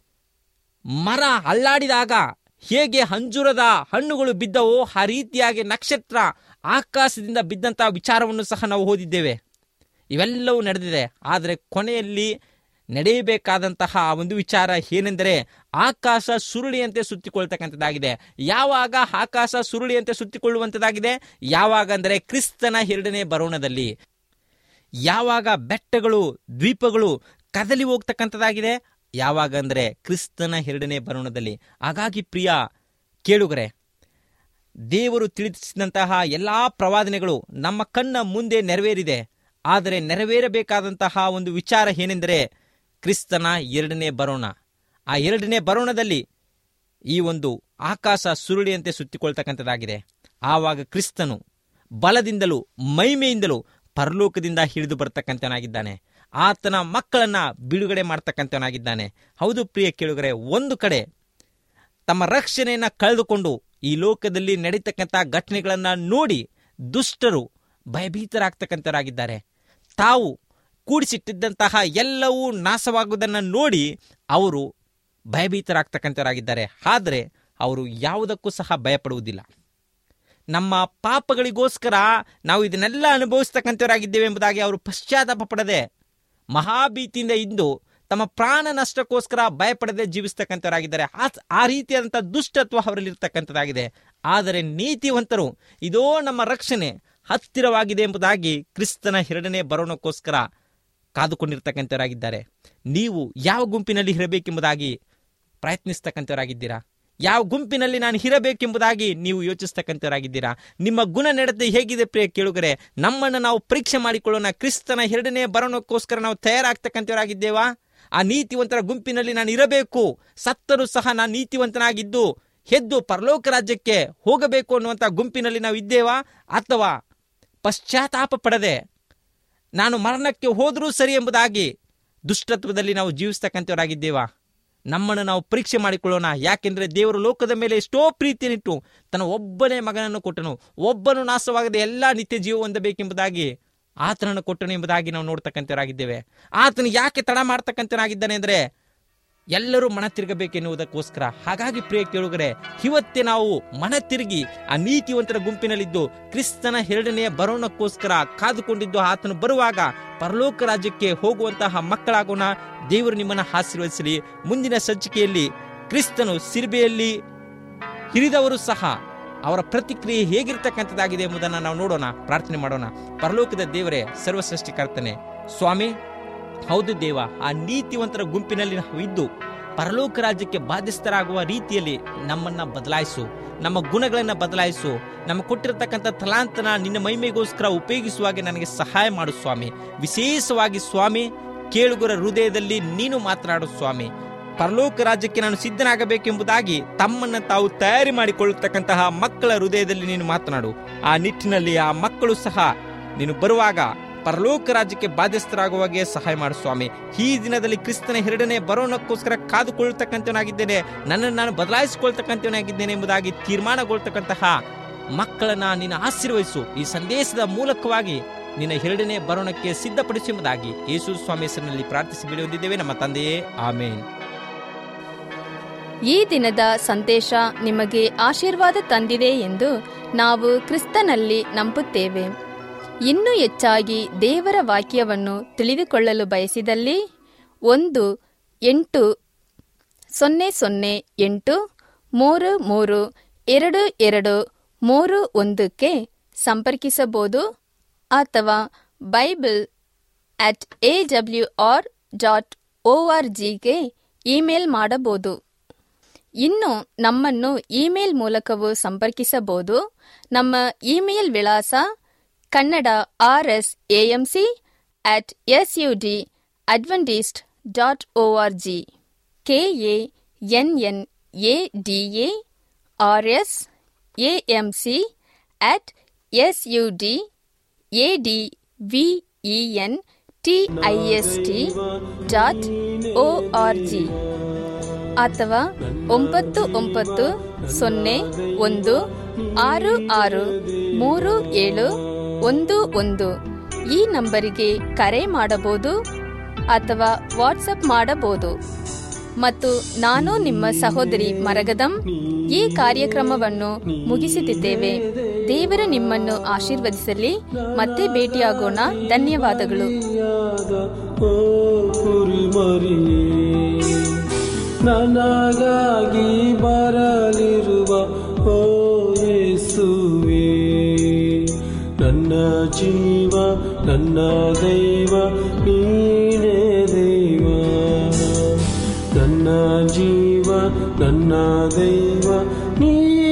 ಮರ ಅಲ್ಲಾಡಿದಾಗ ಹೇಗೆ ಅಂಜೂರದ ಹಣ್ಣುಗಳು ಬಿದ್ದವೋ ಆ ರೀತಿಯಾಗಿ ನಕ್ಷತ್ರ ಆಕಾಶದಿಂದ ಬಿದ್ದಂತಹ ವಿಚಾರವನ್ನು ಸಹ ನಾವು ಓದಿದ್ದೇವೆ ಇವೆಲ್ಲವೂ ನಡೆದಿದೆ ಆದರೆ ಕೊನೆಯಲ್ಲಿ ನಡೆಯಬೇಕಾದಂತಹ ಆ ಒಂದು ವಿಚಾರ ಏನೆಂದರೆ ಆಕಾಶ ಸುರುಳಿಯಂತೆ ಸುತ್ತಿಕೊಳ್ತಕ್ಕಂಥದ್ದಾಗಿದೆ ಯಾವಾಗ ಆಕಾಶ ಸುರುಳಿಯಂತೆ ಸುತ್ತಿಕೊಳ್ಳುವಂಥದ್ದಾಗಿದೆ ಯಾವಾಗ ಅಂದರೆ ಕ್ರಿಸ್ತನ ಎರಡನೇ ಬರೋಣದಲ್ಲಿ ಯಾವಾಗ ಬೆಟ್ಟಗಳು ದ್ವೀಪಗಳು ಕದಲಿ ಹೋಗ್ತಕ್ಕಂಥದ್ದಾಗಿದೆ ಯಾವಾಗ ಅಂದರೆ ಕ್ರಿಸ್ತನ ಎರಡನೇ ಬರೋಣದಲ್ಲಿ ಹಾಗಾಗಿ ಪ್ರಿಯ ಕೇಳುಗರೆ ದೇವರು ತಿಳಿಸಿದಂತಹ ಎಲ್ಲ ಪ್ರವಾದನೆಗಳು ನಮ್ಮ ಕಣ್ಣ ಮುಂದೆ ನೆರವೇರಿದೆ ಆದರೆ ನೆರವೇರಬೇಕಾದಂತಹ ಒಂದು ವಿಚಾರ ಏನೆಂದರೆ ಕ್ರಿಸ್ತನ ಎರಡನೇ ಬರೋಣ ಆ ಎರಡನೇ ಬರೋಣದಲ್ಲಿ ಈ ಒಂದು ಆಕಾಶ ಸುರುಳಿಯಂತೆ ಸುತ್ತಿಕೊಳ್ತಕ್ಕಂಥದ್ದಾಗಿದೆ ಆವಾಗ ಕ್ರಿಸ್ತನು ಬಲದಿಂದಲೂ ಮೈಮೆಯಿಂದಲೂ ಪರಲೋಕದಿಂದ ಹಿಡಿದು ಬರ್ತಕ್ಕಂಥನಾಗಿದ್ದಾನೆ ಆತನ ಮಕ್ಕಳನ್ನ ಬಿಡುಗಡೆ ಮಾಡ್ತಕ್ಕಂಥವನಾಗಿದ್ದಾನೆ ಹೌದು ಪ್ರಿಯ ಕೇಳುಗರೆ ಒಂದು ಕಡೆ ತಮ್ಮ ರಕ್ಷಣೆಯನ್ನು ಕಳೆದುಕೊಂಡು ಈ ಲೋಕದಲ್ಲಿ ನಡೀತಕ್ಕಂಥ ಘಟನೆಗಳನ್ನು ನೋಡಿ ದುಷ್ಟರು ಭಯಭೀತರಾಗ್ತಕ್ಕಂಥವರಾಗಿದ್ದಾರೆ ತಾವು ಕೂಡಿಸಿಟ್ಟಿದ್ದಂತಹ ಎಲ್ಲವೂ ನಾಶವಾಗುವುದನ್ನು ನೋಡಿ ಅವರು ಭಯಭೀತರಾಗ್ತಕ್ಕಂಥವರಾಗಿದ್ದಾರೆ ಆದರೆ ಅವರು ಯಾವುದಕ್ಕೂ ಸಹ ಭಯಪಡುವುದಿಲ್ಲ ನಮ್ಮ ಪಾಪಗಳಿಗೋಸ್ಕರ ನಾವು ಇದನ್ನೆಲ್ಲ ಅನುಭವಿಸ್ತಕ್ಕಂಥವರಾಗಿದ್ದೇವೆ ಎಂಬುದಾಗಿ ಅವರು ಪಶ್ಚಾತ್ತಾಪ ಪಡದೆ ಮಹಾಭೀತಿಯಿಂದ ಇಂದು ತಮ್ಮ ಪ್ರಾಣ ನಷ್ಟಕ್ಕೋಸ್ಕರ ಭಯಪಡದೆ ಜೀವಿಸ್ತಕ್ಕಂಥವರಾಗಿದ್ದಾರೆ ಆ- ಆ ರೀತಿಯಾದಂಥ ದುಷ್ಟತ್ವ ಅವರಲ್ಲಿ ಇರ್ತಕ್ಕಂಥದ್ದಾಗಿದೆ ಆದರೆ ನೀತಿವಂತರು ಇದೋ ನಮ್ಮ ರಕ್ಷಣೆ ಹತ್ತಿರವಾಗಿದೆ ಎಂಬುದಾಗಿ ಕ್ರಿಸ್ತನ ಎರಡನೇ ಬರೋಣಕ್ಕೋಸ್ಕರ ಕಾದುಕೊಂಡಿರ್ತಕ್ಕಂಥವರಾಗಿದ್ದಾರೆ ನೀವು ಯಾವ ಗುಂಪಿನಲ್ಲಿ ಇರಬೇಕೆಂಬುದಾಗಿ ಪ್ರಯತ್ನಿಸ್ತಕ್ಕಂಥವರಾಗಿದ್ದೀರಾ ಯಾವ ಗುಂಪಿನಲ್ಲಿ ನಾನು ಇರಬೇಕೆಂಬುದಾಗಿ ನೀವು ಯೋಚಿಸ್ತಕ್ಕಂಥವರಾಗಿದ್ದೀರಾ ನಿಮ್ಮ ಗುಣ ನಡತೆ ಹೇಗಿದೆ ಪ್ರಿಯ ಕೇಳುಗರೆ ನಮ್ಮನ್ನು ನಾವು ಪರೀಕ್ಷೆ ಮಾಡಿಕೊಳ್ಳೋಣ ಕ್ರಿಸ್ತನ ಎರಡನೇ ಬರೋಣಕ್ಕೋಸ್ಕರ ನಾವು ತಯಾರಾಗ್ತಕ್ಕಂಥವರಾಗಿದ್ದೇವಾ ಆ ನೀತಿವಂತರ ಗುಂಪಿನಲ್ಲಿ ನಾನು ಇರಬೇಕು ಸತ್ತರೂ ಸಹ ನಾನು ನೀತಿವಂತನಾಗಿದ್ದು ಎದ್ದು ಪರಲೋಕ ರಾಜ್ಯಕ್ಕೆ ಹೋಗಬೇಕು ಅನ್ನುವಂಥ ಗುಂಪಿನಲ್ಲಿ ನಾವು ಇದ್ದೇವಾ ಅಥವಾ ಪಶ್ಚಾತ್ತಾಪ ಪಡದೆ ನಾನು ಮರಣಕ್ಕೆ ಹೋದರೂ ಸರಿ ಎಂಬುದಾಗಿ ದುಷ್ಟತ್ವದಲ್ಲಿ ನಾವು ಜೀವಿಸ್ತಕ್ಕಂಥವರಾಗಿದ್ದೇವಾ ನಮ್ಮನ್ನು ನಾವು ಪರೀಕ್ಷೆ ಮಾಡಿಕೊಳ್ಳೋಣ ಯಾಕೆಂದರೆ ದೇವರು ಲೋಕದ ಮೇಲೆ ಎಷ್ಟೋ ಪ್ರೀತಿಯನ್ನಿಟ್ಟು ತನ್ನ ಒಬ್ಬನೇ ಮಗನನ್ನು ಕೊಟ್ಟನು ಒಬ್ಬನು ನಾಶವಾಗದೆ ಎಲ್ಲ ನಿತ್ಯ ಜೀವ ಹೊಂದಬೇಕೆಂಬುದಾಗಿ ಆತನನ್ನು ಕೊಟ್ಟನು ಎಂಬುದಾಗಿ ನಾವು ನೋಡ್ತಕ್ಕಂಥವರಾಗಿದ್ದೇವೆ ಆತನು ಯಾಕೆ ತಡ ಮಾಡ್ತಕ್ಕಂಥನಾಗಿದ್ದಾನೆ ಅಂದರೆ ಎಲ್ಲರೂ ಮನ ತಿರುಗಬೇಕೆನ್ನುವುದಕ್ಕೋಸ್ಕರ ಹಾಗಾಗಿ ಪ್ರಿಯ ಕೇಳುಗರೆ ಇವತ್ತೇ ನಾವು ಮನ ತಿರುಗಿ ಆ ನೀತಿವಂತರ ಗುಂಪಿನಲ್ಲಿದ್ದು ಕ್ರಿಸ್ತನ ಎರಡನೆಯ ಬರೋಣಕ್ಕೋಸ್ಕರ ಕಾದುಕೊಂಡಿದ್ದು ಆತನು ಬರುವಾಗ ಪರಲೋಕ ರಾಜ್ಯಕ್ಕೆ ಹೋಗುವಂತಹ ಮಕ್ಕಳಾಗೋಣ ದೇವರು ನಿಮ್ಮನ್ನು ಆಶೀರ್ವದಿಸಲಿ ಮುಂದಿನ ಸಂಚಿಕೆಯಲ್ಲಿ ಕ್ರಿಸ್ತನು ಸಿರಿಬೆಯಲ್ಲಿ ಹಿರಿದವರು ಸಹ ಅವರ ಪ್ರತಿಕ್ರಿಯೆ ಹೇಗಿರ್ತಕ್ಕಂಥದ್ದಾಗಿದೆ ಎಂಬುದನ್ನು ನಾವು ನೋಡೋಣ ಪ್ರಾರ್ಥನೆ ಮಾಡೋಣ ಪರಲೋಕದ ದೇವರೇ ಸರ್ವಸೃಷ್ಟಿಕರ್ತನೆ ಸ್ವಾಮಿ ಹೌದು ದೇವ ಆ ನೀತಿವಂತರ ಗುಂಪಿನಲ್ಲಿ ನಾವು ಇದ್ದು ಪರಲೋಕ ರಾಜ್ಯಕ್ಕೆ ಬಾಧ್ಯಸ್ಥರಾಗುವ ರೀತಿಯಲ್ಲಿ ನಮ್ಮನ್ನ ಬದಲಾಯಿಸು ನಮ್ಮ ಗುಣಗಳನ್ನು ಬದಲಾಯಿಸು ನಮಗೆ ಕೊಟ್ಟಿರತಕ್ಕಂಥ ತಲಾಂತನ ನಿನ್ನ ಮಹಿಮೆಗೋಸ್ಕರ ಉಪಯೋಗಿಸುವಾಗೆ ನನಗೆ ಸಹಾಯ ಮಾಡು ಸ್ವಾಮಿ ವಿಶೇಷವಾಗಿ ಸ್ವಾಮಿ ಕೇಳುಗರ ಹೃದಯದಲ್ಲಿ ನೀನು ಮಾತನಾಡು ಸ್ವಾಮಿ ಪರಲೋಕ ರಾಜ್ಯಕ್ಕೆ ನಾನು ಸಿದ್ಧನಾಗಬೇಕೆಂಬುದಾಗಿ ತಮ್ಮನ್ನು ತಾವು ತಯಾರಿ ಮಾಡಿಕೊಳ್ಳತಕ್ಕಂತಹ ಮಕ್ಕಳ ಹೃದಯದಲ್ಲಿ ನೀನು ಮಾತನಾಡು ಆ ನಿಟ್ಟಿನಲ್ಲಿ ಆ ಮಕ್ಕಳು ಸಹ ನೀನು ಬರುವಾಗ ಪರಲೋಕ ರಾಜ್ಯಕ್ಕೆ ಬಾಧ್ಯಸ್ಥರಾಗುವಾಗೆ ಸಹಾಯ ಮಾಡು ಸ್ವಾಮಿ ಈ ದಿನದಲ್ಲಿ ಕ್ರಿಸ್ತನ ಎರಡನೇ ಬರೋಣಕ್ಕೋಸ್ಕರ ಕಾದುಕೊಳ್ಳತಕ್ಕಂಥವನಾಗಿದ್ದೇನೆ ನನ್ನನ್ನು ನಾನು ಬದಲಾಯಿಸಿಕೊಳ್ತಕ್ಕಂಥವನಾಗಿದ್ದೇನೆ ಎಂಬುದಾಗಿ ತೀರ್ಮಾನಗೊಳ್ತಕ್ಕಂತಹ ಮಕ್ಕಳನ್ನ ನೀನು ಆಶೀರ್ವಹಿಸು ಈ ಸಂದೇಶದ ಮೂಲಕವಾಗಿ ನಿನ್ನ ಎರಡನೇ ಬರೋಣಕ್ಕೆ ಸಿದ್ಧಪಡಿಸುವುದಾಗಿ ಯೇಸು ಸ್ವಾಮಿ ಹೆಸರಿನಲ್ಲಿ ಪ್ರಾರ್ಥಿಸಿ ಬಿಡುವುದಿದ್ದೇವೆ ನಮ್ಮ ತಂದೆಯೇ ಆಮೇನ್ ಈ ದಿನದ ಸಂದೇಶ ನಿಮಗೆ ಆಶೀರ್ವಾದ ತಂದಿದೆ ಎಂದು ನಾವು ಕ್ರಿಸ್ತನಲ್ಲಿ ನಂಬುತ್ತೇವೆ ಇನ್ನೂ ಹೆಚ್ಚಾಗಿ ದೇವರ ವಾಕ್ಯವನ್ನು ತಿಳಿದುಕೊಳ್ಳಲು ಬಯಸಿದಲ್ಲಿ ಒಂದು ಎಂಟು ಸೊನ್ನೆ ಸೊನ್ನೆ ಎಂಟು ಮೂರು ಮೂರು ಎರಡು ಎರಡು ಮೂರು ಒಂದಕ್ಕೆ ಸಂಪರ್ಕಿಸಬಹುದು ಅಥವಾ Bible at A W R dot O R ಜಿಗೆ ಇಮೇಲ್ ಮಾಡಬಹುದು ಇನ್ನು ನಮ್ಮನ್ನು ಇಮೇಲ್ ಮೂಲಕವೂ ಸಂಪರ್ಕಿಸಬಹುದು ನಮ್ಮ ಇಮೇಲ್ ವಿಳಾಸ Kannada R S AMC at S U D Adventist dot O R G K A N N A D A R S AMC at S U D A D V E N T I S T dot O R G ಅಥವಾ ಒಂಬತ್ತು ಒಂಬತ್ತು ಸೊನ್ನೆ ಒಂದು ಆರು ಆರು ಮೂರು ಏಳು ಒಂದು ಒಂದು ಈ ನಂಬರಿಗೆ ಕರೆ ಮಾಡಬಹುದು ಅಥವಾ ವಾಟ್ಸಪ್ ಮಾಡಬಹುದು ಮತ್ತು ನಾನು ನಿಮ್ಮ ಸಹೋದರಿ ಮರಗದಂ ಈ ಕಾರ್ಯಕ್ರಮವನ್ನು ಮುಗಿಸುತ್ತಿದ್ದೇವೆ ದೇವರು ನಿಮ್ಮನ್ನು ಆಶೀರ್ವದಿಸಲಿ ಮತ್ತೆ ಭೇಟಿಯಾಗೋಣ ಧನ್ಯವಾದಗಳು ಯಾದ ಓ ಕುರಿಮರಿಯೇ ನನಗಾಗಿ ಬರಲಿರುವ ಓ ಯೇಸುವೇ ನನ್ನ ಜೀವ ನನ್ನ ದೈವ ನೀನೇ ದೈವ ನನ್ನ ಜೀವ ನನ್ನ ದೈವ ನೀ